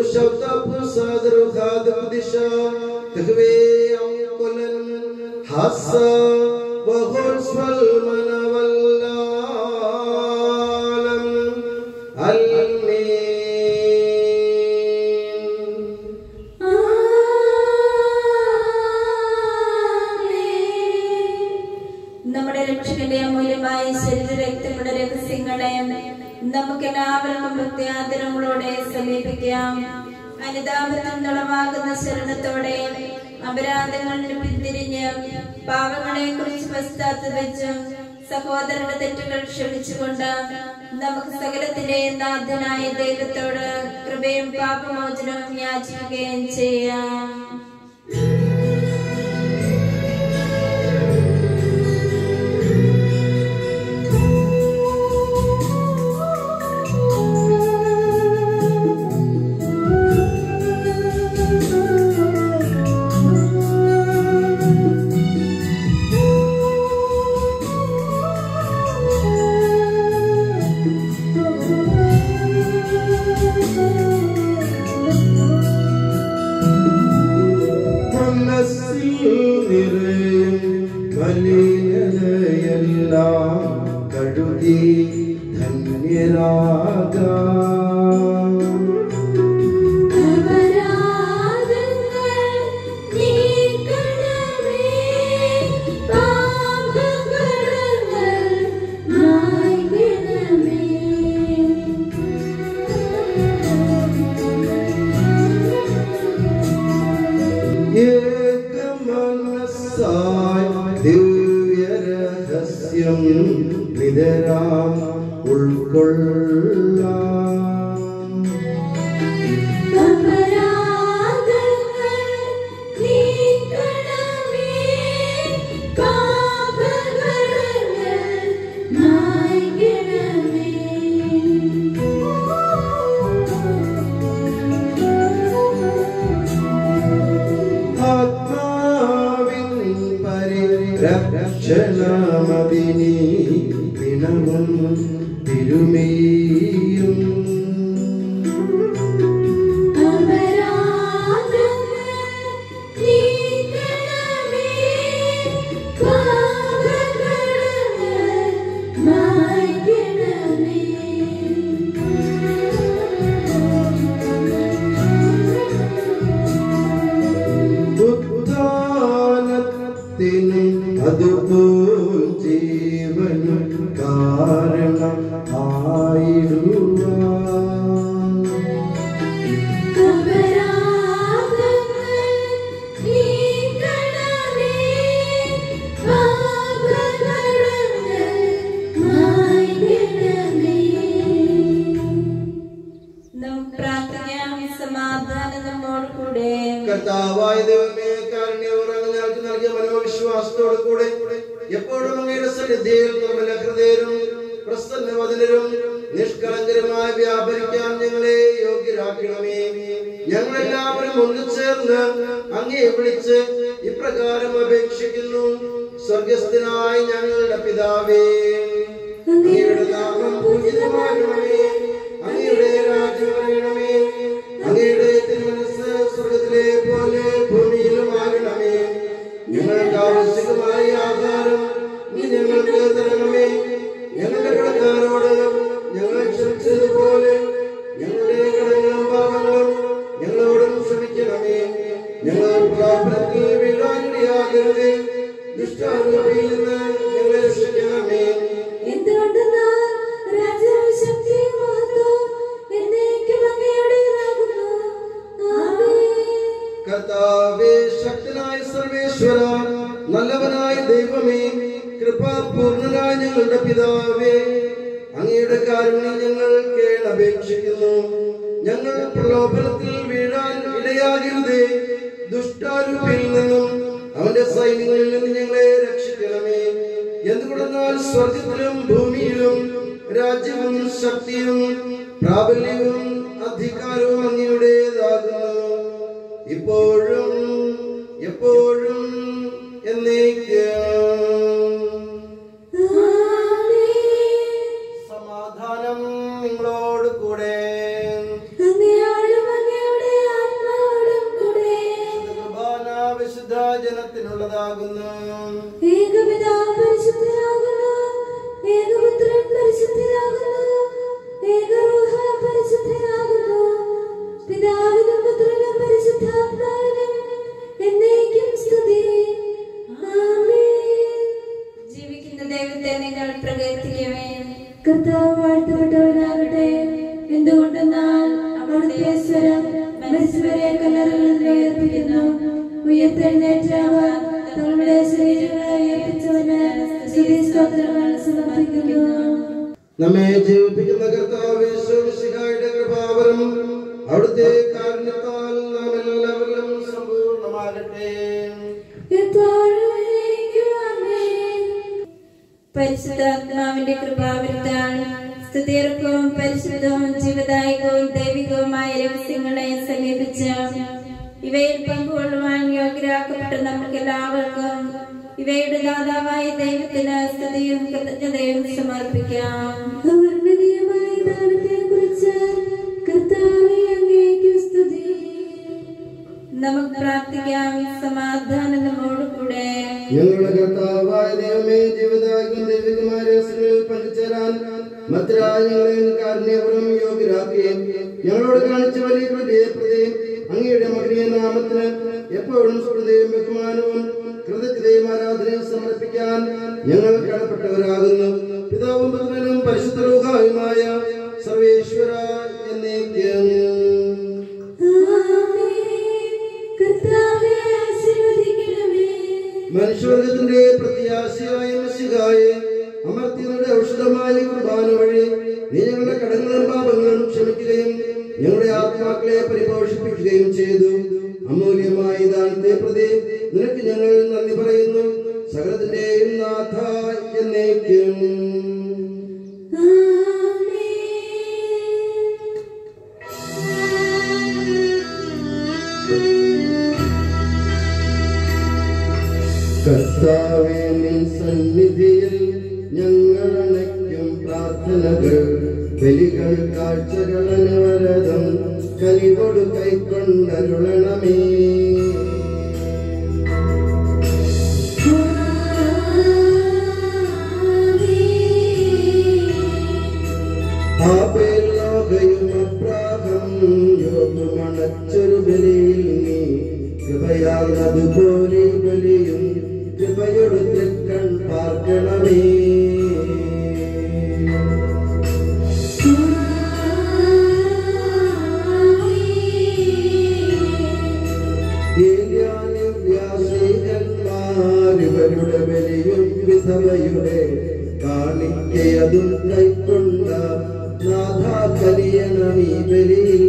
شوطة صدر خاد دشا تخوي أم كلن حسا وخلص والمن والعالم المين നമ്മുടെ രക്ഷകന്റെ അമൂല്യമായ ശരീര രക്തങ്ങളുടെ രഹസ്യങ്ങളെ നമുക്ക് എല്ലാവർക്കും പ്രത്യാദരങ്ങളോടെ സമീപിക്കാം അനുതാപത്തിൽ നിളവാകുന്ന ശരണത്തോടെ അപരാധങ്ങളിൽ പിന്തിരിഞ്ഞ് പാവങ്ങളെ കുറിച്ച് പശ്ചാത്തപിച്ചും സഹോദരന്റെ തെറ്റുകൾ ക്ഷമിച്ചുകൊണ്ട് നമുക്ക് സകലത്തിലെ നാഥനായ ദൈവത്തോട് കൃപയും പാപമോചനവും യാചിക്കുകയും ചെയ്യാം മനസ്സിൽ നിറയും മലിനതയെല്ലാം കഴുകി ധന്യരാകാം അപരാധങ്ങൾ നീക്കണമേ പാപകടങ്ങൾ മായ്ക്കണമേ ഏകമനസ്സായി ദിവ്യരഹസ്യം നിതരാം ഉൾക്കൊള്ളാം അപരാധങ്ങൾ നീക്കണമേ പാപകടങ്ങൾ മായ്ക്കണമേ ആത്മാവിൻ പരിരക്ഷണമതിനി പിണവും തിരുമേയും അപരാധങ്ങൾ നീക്കണമേ പാപകടങ്ങൾ മായ്ക്കണമേ ഉദ്ധാനത്തിന് അതുപോൽ ജീവനും കാരണം ആയിടുവാൻ അപരാധങ്ങൾ നീക്കണമേ പാപകടങ്ങൾ മായ്ക്കണമേ നമുക്ക് പ്രാർത്ഥിക്കാം സമാധാനം നമ്മോട് കൂടെ കർത്താവായ ദൈവമേ കാരുണ്യപൂർവ്വം ഞങ്ങൾക്ക് നൽകിയ മനോവിശ്വാസത്തോടു കൂടെ എപ്പോഴും അങ്ങയുടെ സന്നിധിയിൽ നിർമ്മല ഹൃദയരും പ്രസന്നവദനരും നിഷ്കളങ്കരുമായി വ്യാപരിക്കാൻ ഞങ്ങളെ യോഗ്യരാക്കണമേ ഞങ്ങളെല്ലാവരും ഒന്നു ചേർന്ന് അങ്ങേ വിളിച്ച് ഇപ്രകാരം അപേക്ഷിക്കുന്നു സ്വർഗസ്ഥനായ ഞങ്ങളുടെ പിതാവേ അങ്ങയുടെ നാമം പൂജിതമാകണമേ അങ്ങയുടെ രാജ്യം വരണമേ അങ്ങയുടെ തിരുമനസ് സ്വർഗത്തിലെ പോലെ ഭൂമിയിലുമാകണമേ ഞങ്ങൾക്ക് ആവശ്യമായ ആഹാരം നീ ഞങ്ങൾക്ക് തരണമേ ഞങ്ങളുടെ കടക്കാരോട് ഞങ്ങൾ ക്ഷമിച്ചതുപോലെ ഞങ്ങളുടെ കടങ്ങളും പാപങ്ങളും ഞങ്ങളോടും ക്ഷമിക്കണമേ ഞങ്ങൾ പ്രാപനത്തിൽ വീഴാനിടയാകരുതേ ദുഷ്ടാരൂപിയിൽ നിന്ന് ഞങ്ങളെ രക്ഷിക്കണമേ എന്തുകൊണ്ടെന്നാൽ രാജാവ് ശക്തിയും മഹത്വവും എന്നേക്കും അങ്ങയുടേതാകുന്നു. ആമേൻ. കർത്താവേ ശക്തനായ സർവേശ്വര നല്ലവനായ ദൈവമേ കൃപാപൂർണനായ ഞങ്ങളുടെ പിതാവേ അങ്ങയുടെ കാരുണ്യം ഞങ്ങൾ കേളപേക്ഷിക്കുന്നു ഞങ്ങൾ പ്രലോഭനത്തിൽ വീഴാൻ ഇടയാകരുതേ ദുഷ്ടാരൂപിൽ നിന്നും അവന്റെ സൈന്യങ്ങളിൽ നിന്ന് ഞങ്ങളെ രക്ഷിക്കണമേ എന്തുകൊണ്ടെന്നാൽ സ്വർഗത്തിലും ഭൂമിയിലും രാജ്യവും ശക്തിയും പ്രാബല്യവും അധികാരവും അങ്ങയുടേതാകുന്നു ഇപ്പോഴും എപ്പോഴും എന്നേക്കും ആമേൻ. സമാധാനം നിങ്ങളോട് കൂടെ അങ്ങയോടും അങ്ങയുടെ ഏകപിതാവ് പരിശുദ്ധനാകുന്നു ഏകപുത്രൻ പരിശുദ്ധനാകുന്നു ഏകരൂഹ പരിശുദ്ധനാകുന്നു പിതാവിനും പുത്രനും പരിശുദ്ധാത്മാവിനും എന്നേക്കും സ്തുതി ആമേൻ ജീവിക്കുന്ന ദൈവത്തെ നിങ്ങൾ പ്രകീർത്തിക്കുമേ കർത്താവ് വാഴ്ത്തപ്പെട്ടവനാകട്ടെ എന്തുകൊണ്ടെന്നാൽ അവിടുത്തെ സ്വരം മരിച്ചവരെ കല്ലറകളിൽ ഉയർപ്പിക്കുന്നു ഉയർത്തെഴുന്നേറ്റ അവർ തങ്ങളുടെ ശരീരങ്ങളെ ഉയർപ്പിച്ചവന് സ്തുതി സ്തോത്രങ്ങൾ സമർപ്പിക്കുന്നു നമ്മെ ജീവിപ്പിക്കുന്ന കർത്താവ് യേശുമിശിഹായുടെ കൃപാവരം അവിടുത്തെ കാരുണ്യത്താൽ നാം എല്ലാവരിലും സമ്പൂർണ്ണമാകട്ടെ എപ്പോഴും എന്നേക്കും ആമേൻ. പരിശുദ്ധാത്മാവിന്റെ കൃപാവരുത്താൽ സ്തുതിർക്കവും പരിശുദ്ധവും ജീവദായകവും ദൈവികവുമായ രഹസ്യങ്ങളെ സമീപിച്ച് ഇവയിൽ പങ്കുകൊള്ളുവാൻ യോഗ്യരാക്കപ്പെട്ട നമുക്ക് എല്ലാവർക്കും ഇവയുടെ ദാതാവായ ദൈവത്തിന് സ്തുതിയും കൃതജ്ഞതയും സമർപ്പിക്കാം അവർണ്ണനീയമായ ദാനത്തെക്കുറിച്ച് കർത്താവേ അങ്ങേക്ക് സ്തുതി നമുക്ക് പ്രാർത്ഥിക്കാം സമാധാനം നമ്മോടുകൂടെ ഞങ്ങളുടെ കർത്താവായ ദൈവമേ ജീവിതാഗ്നി ദൈവികമായ രഹസ്യങ്ങളിൽ പങ്കുചേരാൻ മറ്റൊരാൾ ഞങ്ങളെ കാരുണ്യപുരം യോഗ്യരാക്കുകയും ഞങ്ങളോട് കാണിച്ച വലിയ കൃപയെ പ്രതി അങ്ങയുടെ മകനീയ നാമത്തിന് എപ്പോഴും സ്മൃതിയും ബഹുമാനവും കൃതജ്ഞതയും ആരാധനയും സമർപ്പിക്കാൻ ഞങ്ങൾ കടപ്പെട്ടവരാകുന്നു പിതാവും പുത്രനും പരിശുദ്ധരൂഹായുമായ സർവേശ്വര എന്നേക്കും ആമേൻ. കർത്താവേ ആശീർവദിക്കണമേ മനുഷ്യവർഗത്തിന്റെ പ്രത്യാശയായ മസിഹായെ അമർത്യങ്ങളുടെ ഔഷധമായ കുർബാന വഴി നീ ഞങ്ങളുടെ കടങ്ങളും പാപങ്ങളും ക്ഷമിക്കുകയും ഞങ്ങളുടെ ആത്മാക്കളെ പരിപോഷിപ്പിക്കുകയും ചെയ്തു അമൂല്യമായ ദാനത്തെ പ്രതി നിനക്ക് ഞങ്ങൾ നന്ദി പറയുന്നു സകലത്തിന്റെയും നാഥ എന്നേക്കും കർത്താവേ നിൻ സന്നിധിയിൽ ഞങ്ങൾ അണയ്ക്കും പ്രാർത്ഥനകൾ ബലികൾ കാഴ്ചകൾ അനവരതം കനിവോട് കൈക്കൊണ്ടരുളണമേ ആപേൽ ലോകയും അപ്രാഹം യോഗമണച്ചൊരു ബലിയിൽ നീ കൃപയാൽ അതുപോലെ ബലിയും കൃപയോട് തൃക്കൺ പാർക്കണമേ ഇവരുടെ ബലിയും വിധവയുടെ കാണിക്കയതും കൈക്കൊണ്ട നാഥ കലിയണമീ ബലിയിൽ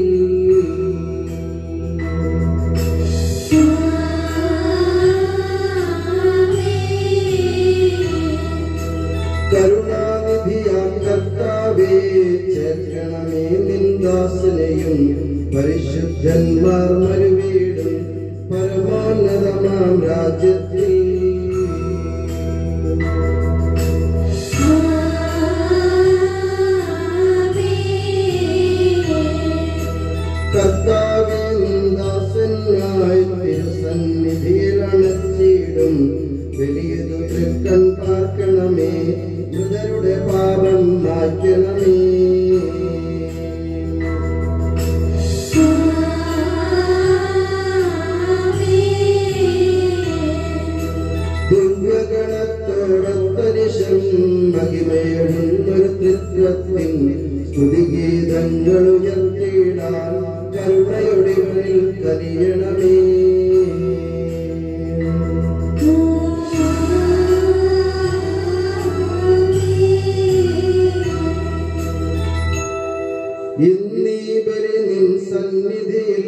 കരുണാനിധിയാം കർത്താവേ ചേർക്കണമേ നിന്ദാസനെയും പരിശുദ്ധന്മാർ മരുവീടും പരമോന്നതമാം രാജ്യത്തിൽ കർത്താവേ നിന്ദാസനായി തിരുസന്നിധിയിൽ അണച്ചിടും വലിയതു തൃക്കൺ പാർക്കണമേ മൃതരുടെ പാപം മാറ്റണമേ ദിവ്യഗണത്തോടൊത്തരിശം മഹിമയുടെ തൃത്വത്തിൻ സ്തുതിഗീതങ്ങൾ ഉയർത്തിയിടാൻ കരുണയുടെ മുന്നിൽ കനിയണമേ ഇന്നീ ബലി നിൻ സന്നിധിയിൽ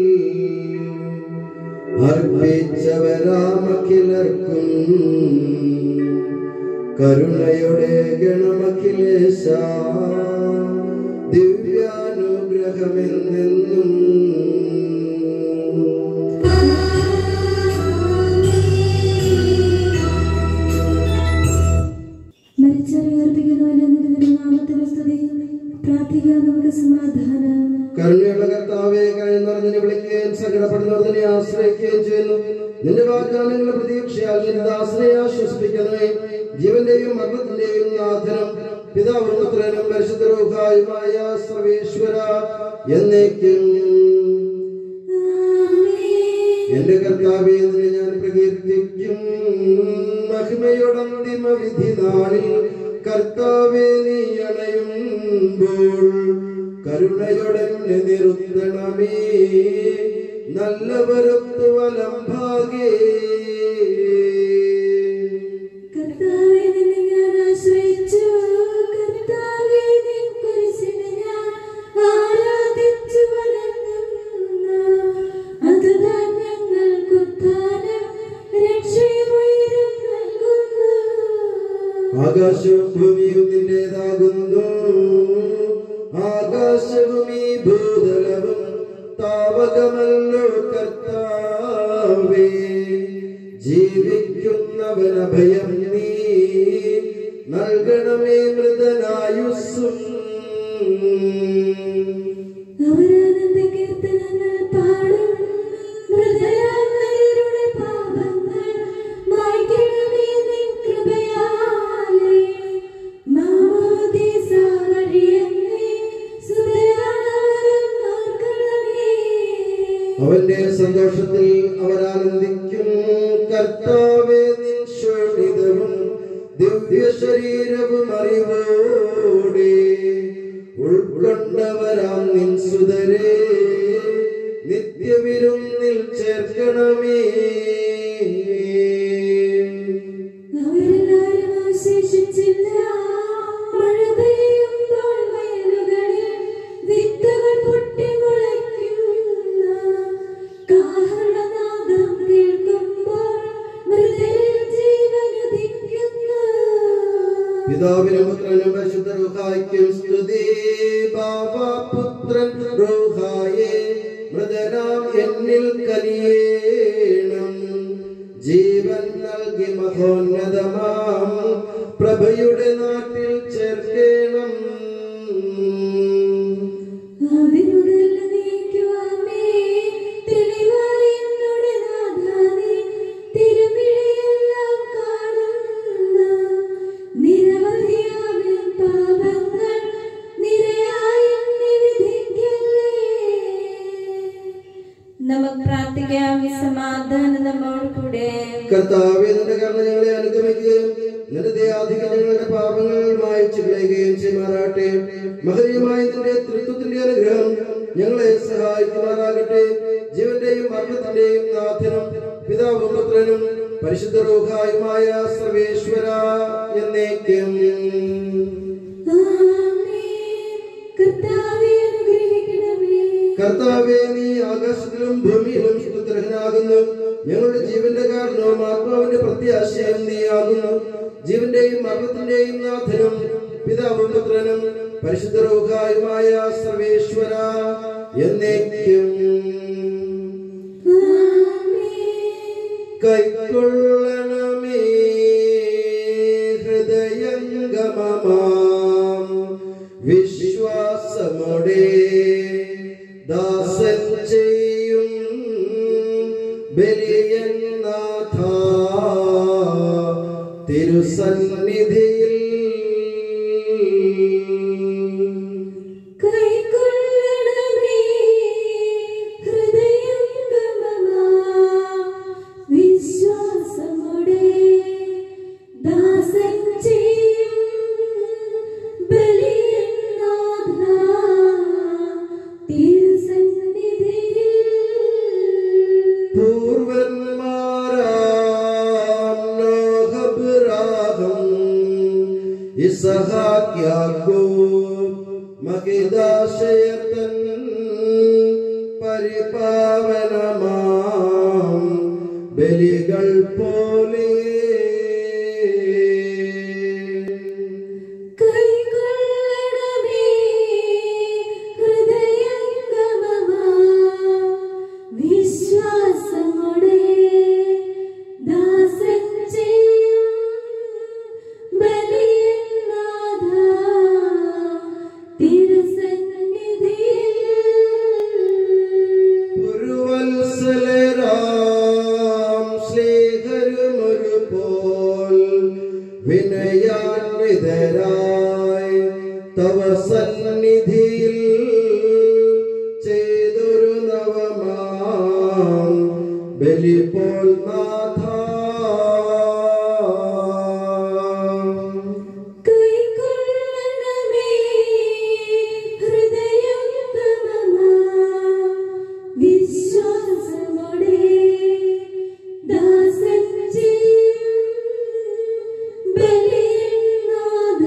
അർപ്പിച്ചവരാമഖിലർക്കും കരുണയുടെ ഗണമഖിലേശ ദിവ്യാനുഗ്രഹമെന്നെന്നും മരിച്ചവരെ ഉയർപ്പിക്കുന്നവനെ നിന്റെ നാമത്തിന് സ്തുതി പ്രാർത്ഥിക്കാൻ നമുക്ക് സമാധാനം കരുണയുള്ള കർത്താവെ കഴിഞ്ഞ നിറഞ്ഞു വിളിക്കുകയും സങ്കടപ്പെടുന്നവരെ ആശ്രയിക്കുകയും ചെയ്യുന്നു നിന്റെ വാഗ്ദാനങ്ങളെ പ്രതീക്ഷയാൽ നിന്റെ ദാസനെ ആശ്വസിപ്പിക്കണമേ ജീവന്റെയും മരണത്തിന്റെയും നാഥനും പിതാവും പുത്രനും പരിശുദ്ധരൂഹായുമായ സർവേശ്വര എന്നേക്കും എന്റെ കർത്താവേ നിന്നെ ഞാൻ പ്രകീർത്തിക്കും മഹിമയോടന്തിമ വിധി നാളിൽ കർത്താവേ നീ അണയുമ്പോൾ കരുണയോടെന്നെ നിർത്തണമേ നല്ലവരത്ത് വലം ഭാഗേ കർത്താവേ നിന്നെ ഞാൻ ആശ്രയിച്ചു കർത്താവേ നിൻ കുരിശിനെ ഞാൻ ആരാധിച്ചു വണങ്ങുന്നു അതുതാൻ ഞങ്ങൾക്ക് ഉദ്ധാനം രക്ഷയും ഉയരും നൽകുന്നു ആകാശവും ഭൂമിയും നിന്റേതാകുന്നു ആകാശവും ഈ ഭൂതലവും താവകമല്ലോ കർത്താവേ ജീവിക്കുന്നവന ഭയം നീ നൽകണമേ മൃതനായുസ്സും അവരാനന്ദ കീർത്തനങ്ങൾ പാടും ഹൃദയാങ്ങളുടെ പാപങ്ങൾ മായ്ക്കണമേ നിൻ കൃപയാലേ മാമോദീസ വഴിയെന്നെ സുതരാണവരും ഓർക്കണമേ അവന്റെ സന്തോഷത്തിൽ അവരാനന്ദിക്കും കർത്താവേ നിൻ ശോണിതവും ദിവ്യ ശരീരവും അറിവോടെ ഉൾക്കൊണ്ടവരാം നിൻ സുതരെ നിത്യവിരുന്നിൽ ചേർക്കണമേ അവരെല്ലാവരും അവശേഷിച്ചില്ല മഴ പെയ്യുമ്പോൾ വയലുകളിൽ വിത്തുകൾ പൊട്ടിമുളയ്ക്കുന്ന കാഹളനാദം കേൾക്കുമ്പോൾ മൃതരിൽ ജീവനുദിക്കുന്നു പിതാവിനും പുത്രനും പരിശുദ്ധ റൂഹായ്ക്കും സ്തുതി ബാബ പുത്രൻ റൂഹായെ മൃതനാം എന്നിൽ കനിയേണം ജീവൻ നൽകി മഹോന്നതമാം പ്രഭയുടെ നാട്ടിൽ ചേർക്കേണം ആദിമുതൽ നീക്കുവാമേ തെളിവായി എന്നോട് നാഥാനേ തിരുമിഴിയെല്ലാം കാണുന്ന നിരവധിയാവിൻ പാപങ്ങൾ നിരയായി എന്നെ വിധിക്കല്ലേ നമുക്ക് പ്രാർത്ഥിക്കാം സമാധാനം നമ്മോട് കൂടെ കർത്താവെ നിന്റെ കരുണ ഞങ്ങളെ അനുഗമിക്കുകയും നിന്റെ ദയാധികം ഞങ്ങളുടെ പാപങ്ങൾ മായച്ചു കളയുകയും ചെയ്യുമാറാട്ടെ മഹനീയമായ നിന്റെ തൃത്വത്തിന്റെ അനുഗ്രഹം ഞങ്ങളെ സഹായിക്കുമാറാകട്ടെ ജീവന്റെയും മരണത്തിന്റെയും നാഥനും പിതാവും പുത്രനും പരിശുദ്ധ റൂഹായുമായ സർവേശ്വര എന്നേക്കും ആമേൻ കർത്താവേ അനുഗ്രഹിക്കണമേ കർത്താവെ നീ ആകാശത്തിലും ഭൂമിയിലും സ്തുതർഹനാകുന്നു ഞങ്ങളുടെ ജീവന്റെ കാരണവും ആത്മാവിന്റെ പ്രത്യാശയും നീ ആകുന്നു ജീവന്റെയും മരണത്തിന്റെയും നാഥനും പിതാവും പുത്രനും പരിശുദ്ധ റോഗായുമായ സർവേശ്വര എന്നേക്കും ആമേൻ കൈക്കൊള്ളണമേ ഹൃദയംഗമമാം വിശ്വാസമോടെ ദാസൻ ചെയ്യും ബലിയനാഥ തിരുസന്നിധിയിൽ കൈക്കൊള്ളണമേ ഹൃദയംഗമമാ വിശ്വാസമോടെ ദാസൻ ചെയ്യും ബലിയനാഥ തിരുസന്നിധിയിൽ പൂർവന്മാരാം നോഹബ്രാഹം ഇസഹാക്ക് യാക്കോബ് മഹിദാശയത്തൻ പരിപാവനമാം ബലികൾ പോലെ കൈകൊള്ളണമേ ഹൃദയംഗമമാ വിശ്വാസമോടെ ദാസൻ ചെയ്യും ബലിയനാഥ തിരുസന്നിധിയിൽ വിനയാന്വിതരായി തവ സന്നിധിയിൽ ചെയ്തൊരു നവമാം ബലി പോൽ നാഥ കൈക്കൊള്ളണമേ ഹൃദയം തമമ വിശ്വാസമോടെ ദാസൻ ചെയ്യും ബലിനാഥ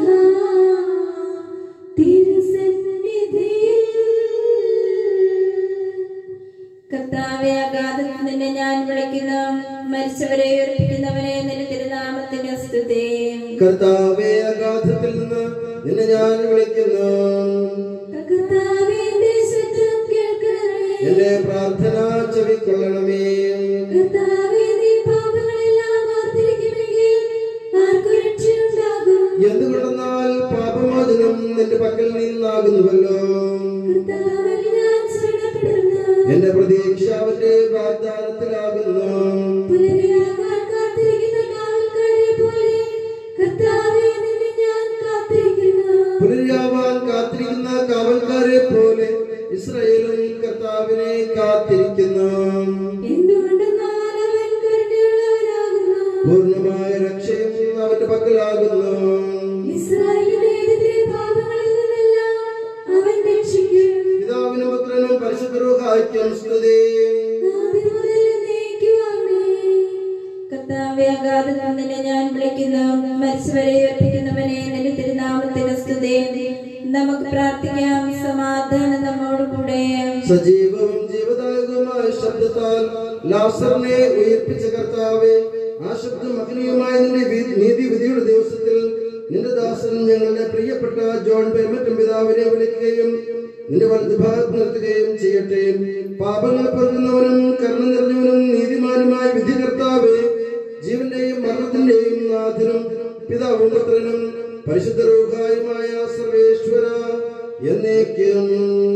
തിരുസന്നിധിയിൽ കർത്താവെ അഗാധത്തിൽ നിന്നെ ഞാൻ വിളിക്കുന്നു മരിച്ചവരെ ഉയർപ്പിക്കുന്നവനെ നിന്റെ തിരുനാമത്തിന്റെ സ്തുതി കർത്താവേ അഗാധത്തിൽ നിന്ന് നിന്നെ ഞാൻ വിളിക്കുന്നു കർത്താവേ, എന്റെ ശബ്ദം കേൾക്കണമേ. എന്റെ പ്രാർത്ഥന ചെവിക്കൊള്ളണമേ കർത്താവേ, നീ പാപങ്ങളെല്ലാം ഓർത്തിരിക്കുമെങ്കിൽ ആർക്കു രക്ഷയുണ്ടാകും? എന്തുകൊണ്ടെന്നാൽ പാപമോചനം നിന്റെ പക്കൽ നിന്നാകുന്നുവല്ലോ കർത്താവിൽ ഞാൻ ശരണപ്പെടുന്നു. എന്റെ പ്രതീക്ഷ അവന്റെ വാഗ്ദാനത്തിലാകുന്നു പുലരിയാകാൻ കാത്തിരിക്കുന്ന കാവൽക്കാരെ പോലെ കർത്താവേ, നിന്നെ ഞാൻ കാത്തിരിക്കുന്നു. പുനരാവാൻ കാത്തിരിക്കുന്ന കാവൽക്കാരെ പോലെ ഇസ്രയേലും കർത്താവിനെ കാത്തിരിക്കുന്നു എന്തുകൊണ്ടെന്നാൽ അവൻ കരുണയുള്ളവനാകുന്നു. പൂർണ്ണമായ രക്ഷയും അവന്റെ പക്കലാകുന്നു ഇസ്രായേലിന്റെ എതിരെ പാപങ്ങളിൽ നിന്നെല്ലാം അവൻ രക്ഷിക്കും പിതാവിനും പുത്രനും പരിശുദ്ധരൂഹായ്ക്കും സ്തുതി ആദ്യം മുതൽ എന്നേക്കും ആമേൻ. കർത്താവെ അഗാധത്തിൽ നിന്നെ ഞാൻ വിളിക്കുന്നു മരിച്ചവരെ ഉയർപ്പിക്കുന്നവനെ നിന്റെ തിരുനാമത്തിന്റെ സ്തുതി നമുക്ക് പ്രാർത്ഥിക്കാം സമാധാനം നമ്മോടുകൂടെ സജീവവും ജീവദായകവുമായ ശബ്ദത്താൽ ലാസറിനെ ഉയർപ്പിച്ച കർത്താവെ ആ ശബ്ദം മഹനീയമായ നിന്റെ വി- നീതിവിധിയുടെ ദിവസത്തിൽ നിന്റെ ദാസൻ ഞങ്ങളുടെ പ്രിയപ്പെട്ട ജോൺ പെരുമറ്റം പിതാവിനെ വിളിക്കുകയും നിന്റെ വലതുഭാഗത്ത് നിർത്തുകയും ചെയ്യട്ടെ പാപങ്ങൾ പൊറുക്കുന്നവനും കരുണ നിറഞ്ഞവനും നീതിമാനുമായ വിധി കർത്താവെ ജീവന്റെയും മരണത്തിന്റെയും നാഥനും പിതാവും പുത്രനും പരിശുദ്ധ രൂഹായുമായ സർവേശ്വര എന്നേക്കും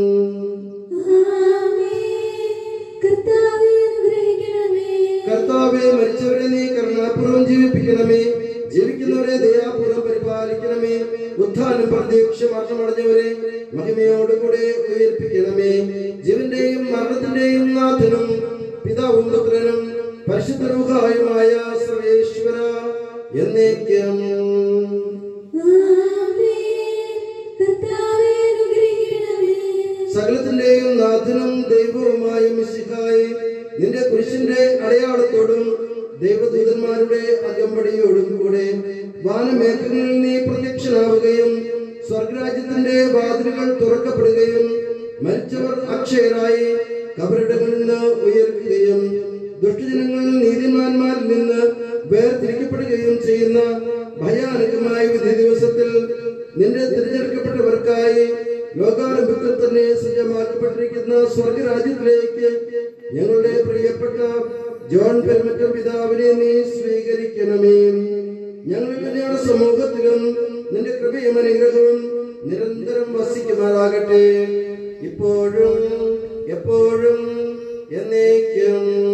ആമേൻ. കർത്താവേ, അനുഗ്രഹിക്കണമേ. കർത്താവെ മരിച്ചവരെ നീ കരുണാപൂർവ്വം ജീവിപ്പിക്കണമേ ജീവിക്കുന്നവരെ ദയാപൂർവ്വം പരിപാലിക്കണമേ ഉത്ഥാനം പ്രതീക്ഷ മരണമടഞ്ഞവരെ മഹിമയോടുകൂടെ ഉയർപ്പിക്കണമേ ജീവന്റെയും മരണത്തിന്റെയും നാഥനും പിതാവും പുത്രനും പരിശുദ്ധ രൂഹായുമായ സർവേശ്വര എന്നേക്കും ആമേൻ. കർത്താവേ, അനുഗ്രഹിക്കണമേ. സകലത്തിന്റെയും നാഥനും ദൈവവുമായ മിശിഹായി നിന്റെ കുരിശിന്റെ അടയാളത്തോടും ദൈവദൂതന്മാരുടെ അകമ്പടിയോടും കൂടെ വാനമേഘങ്ങളിൽ നീ പ്രത്യക്ഷനാവുകയും സ്വർഗരാജ്യത്തിന്റെ വാതിലുകൾ തുറക്കപ്പെടുകയും മരിച്ചവർ അക്ഷയരായി കബറിടങ്ങളിൽ നിന്ന് ഉയർക്കുകയും ദുഷ്ടജനങ്ങളിൽ നീതിമാന്മാരിൽ നിന്ന് വേർതിരിക്കപ്പെടുകയും ചെയ്യുന്ന ഭയാനകമായ വിധി ദിവസത്തിൽ നിന്റെ തിരഞ്ഞെടുക്കപ്പെട്ടവർക്കായി ലോകാരംഭത്തിൽ തന്നെ സജ്ജമാക്കപ്പെട്ടിരിക്കുന്ന സ്വർഗരാജ്യത്തിലേക്ക് ഞങ്ങളുടെ പ്രിയപ്പെട്ട ജോൺ പെരുമറ്റം പിതാവിനെ നീ സ്വീകരിക്കണമേ ഞങ്ങളുടെ കല്യാണ സമൂഹത്തിലും നിന്റെ കൃപയും അനുഗ്രഹവും നിരന്തരം വസിക്കുമാറാകട്ടെ ഇപ്പോഴും എപ്പോഴും എന്നേക്കും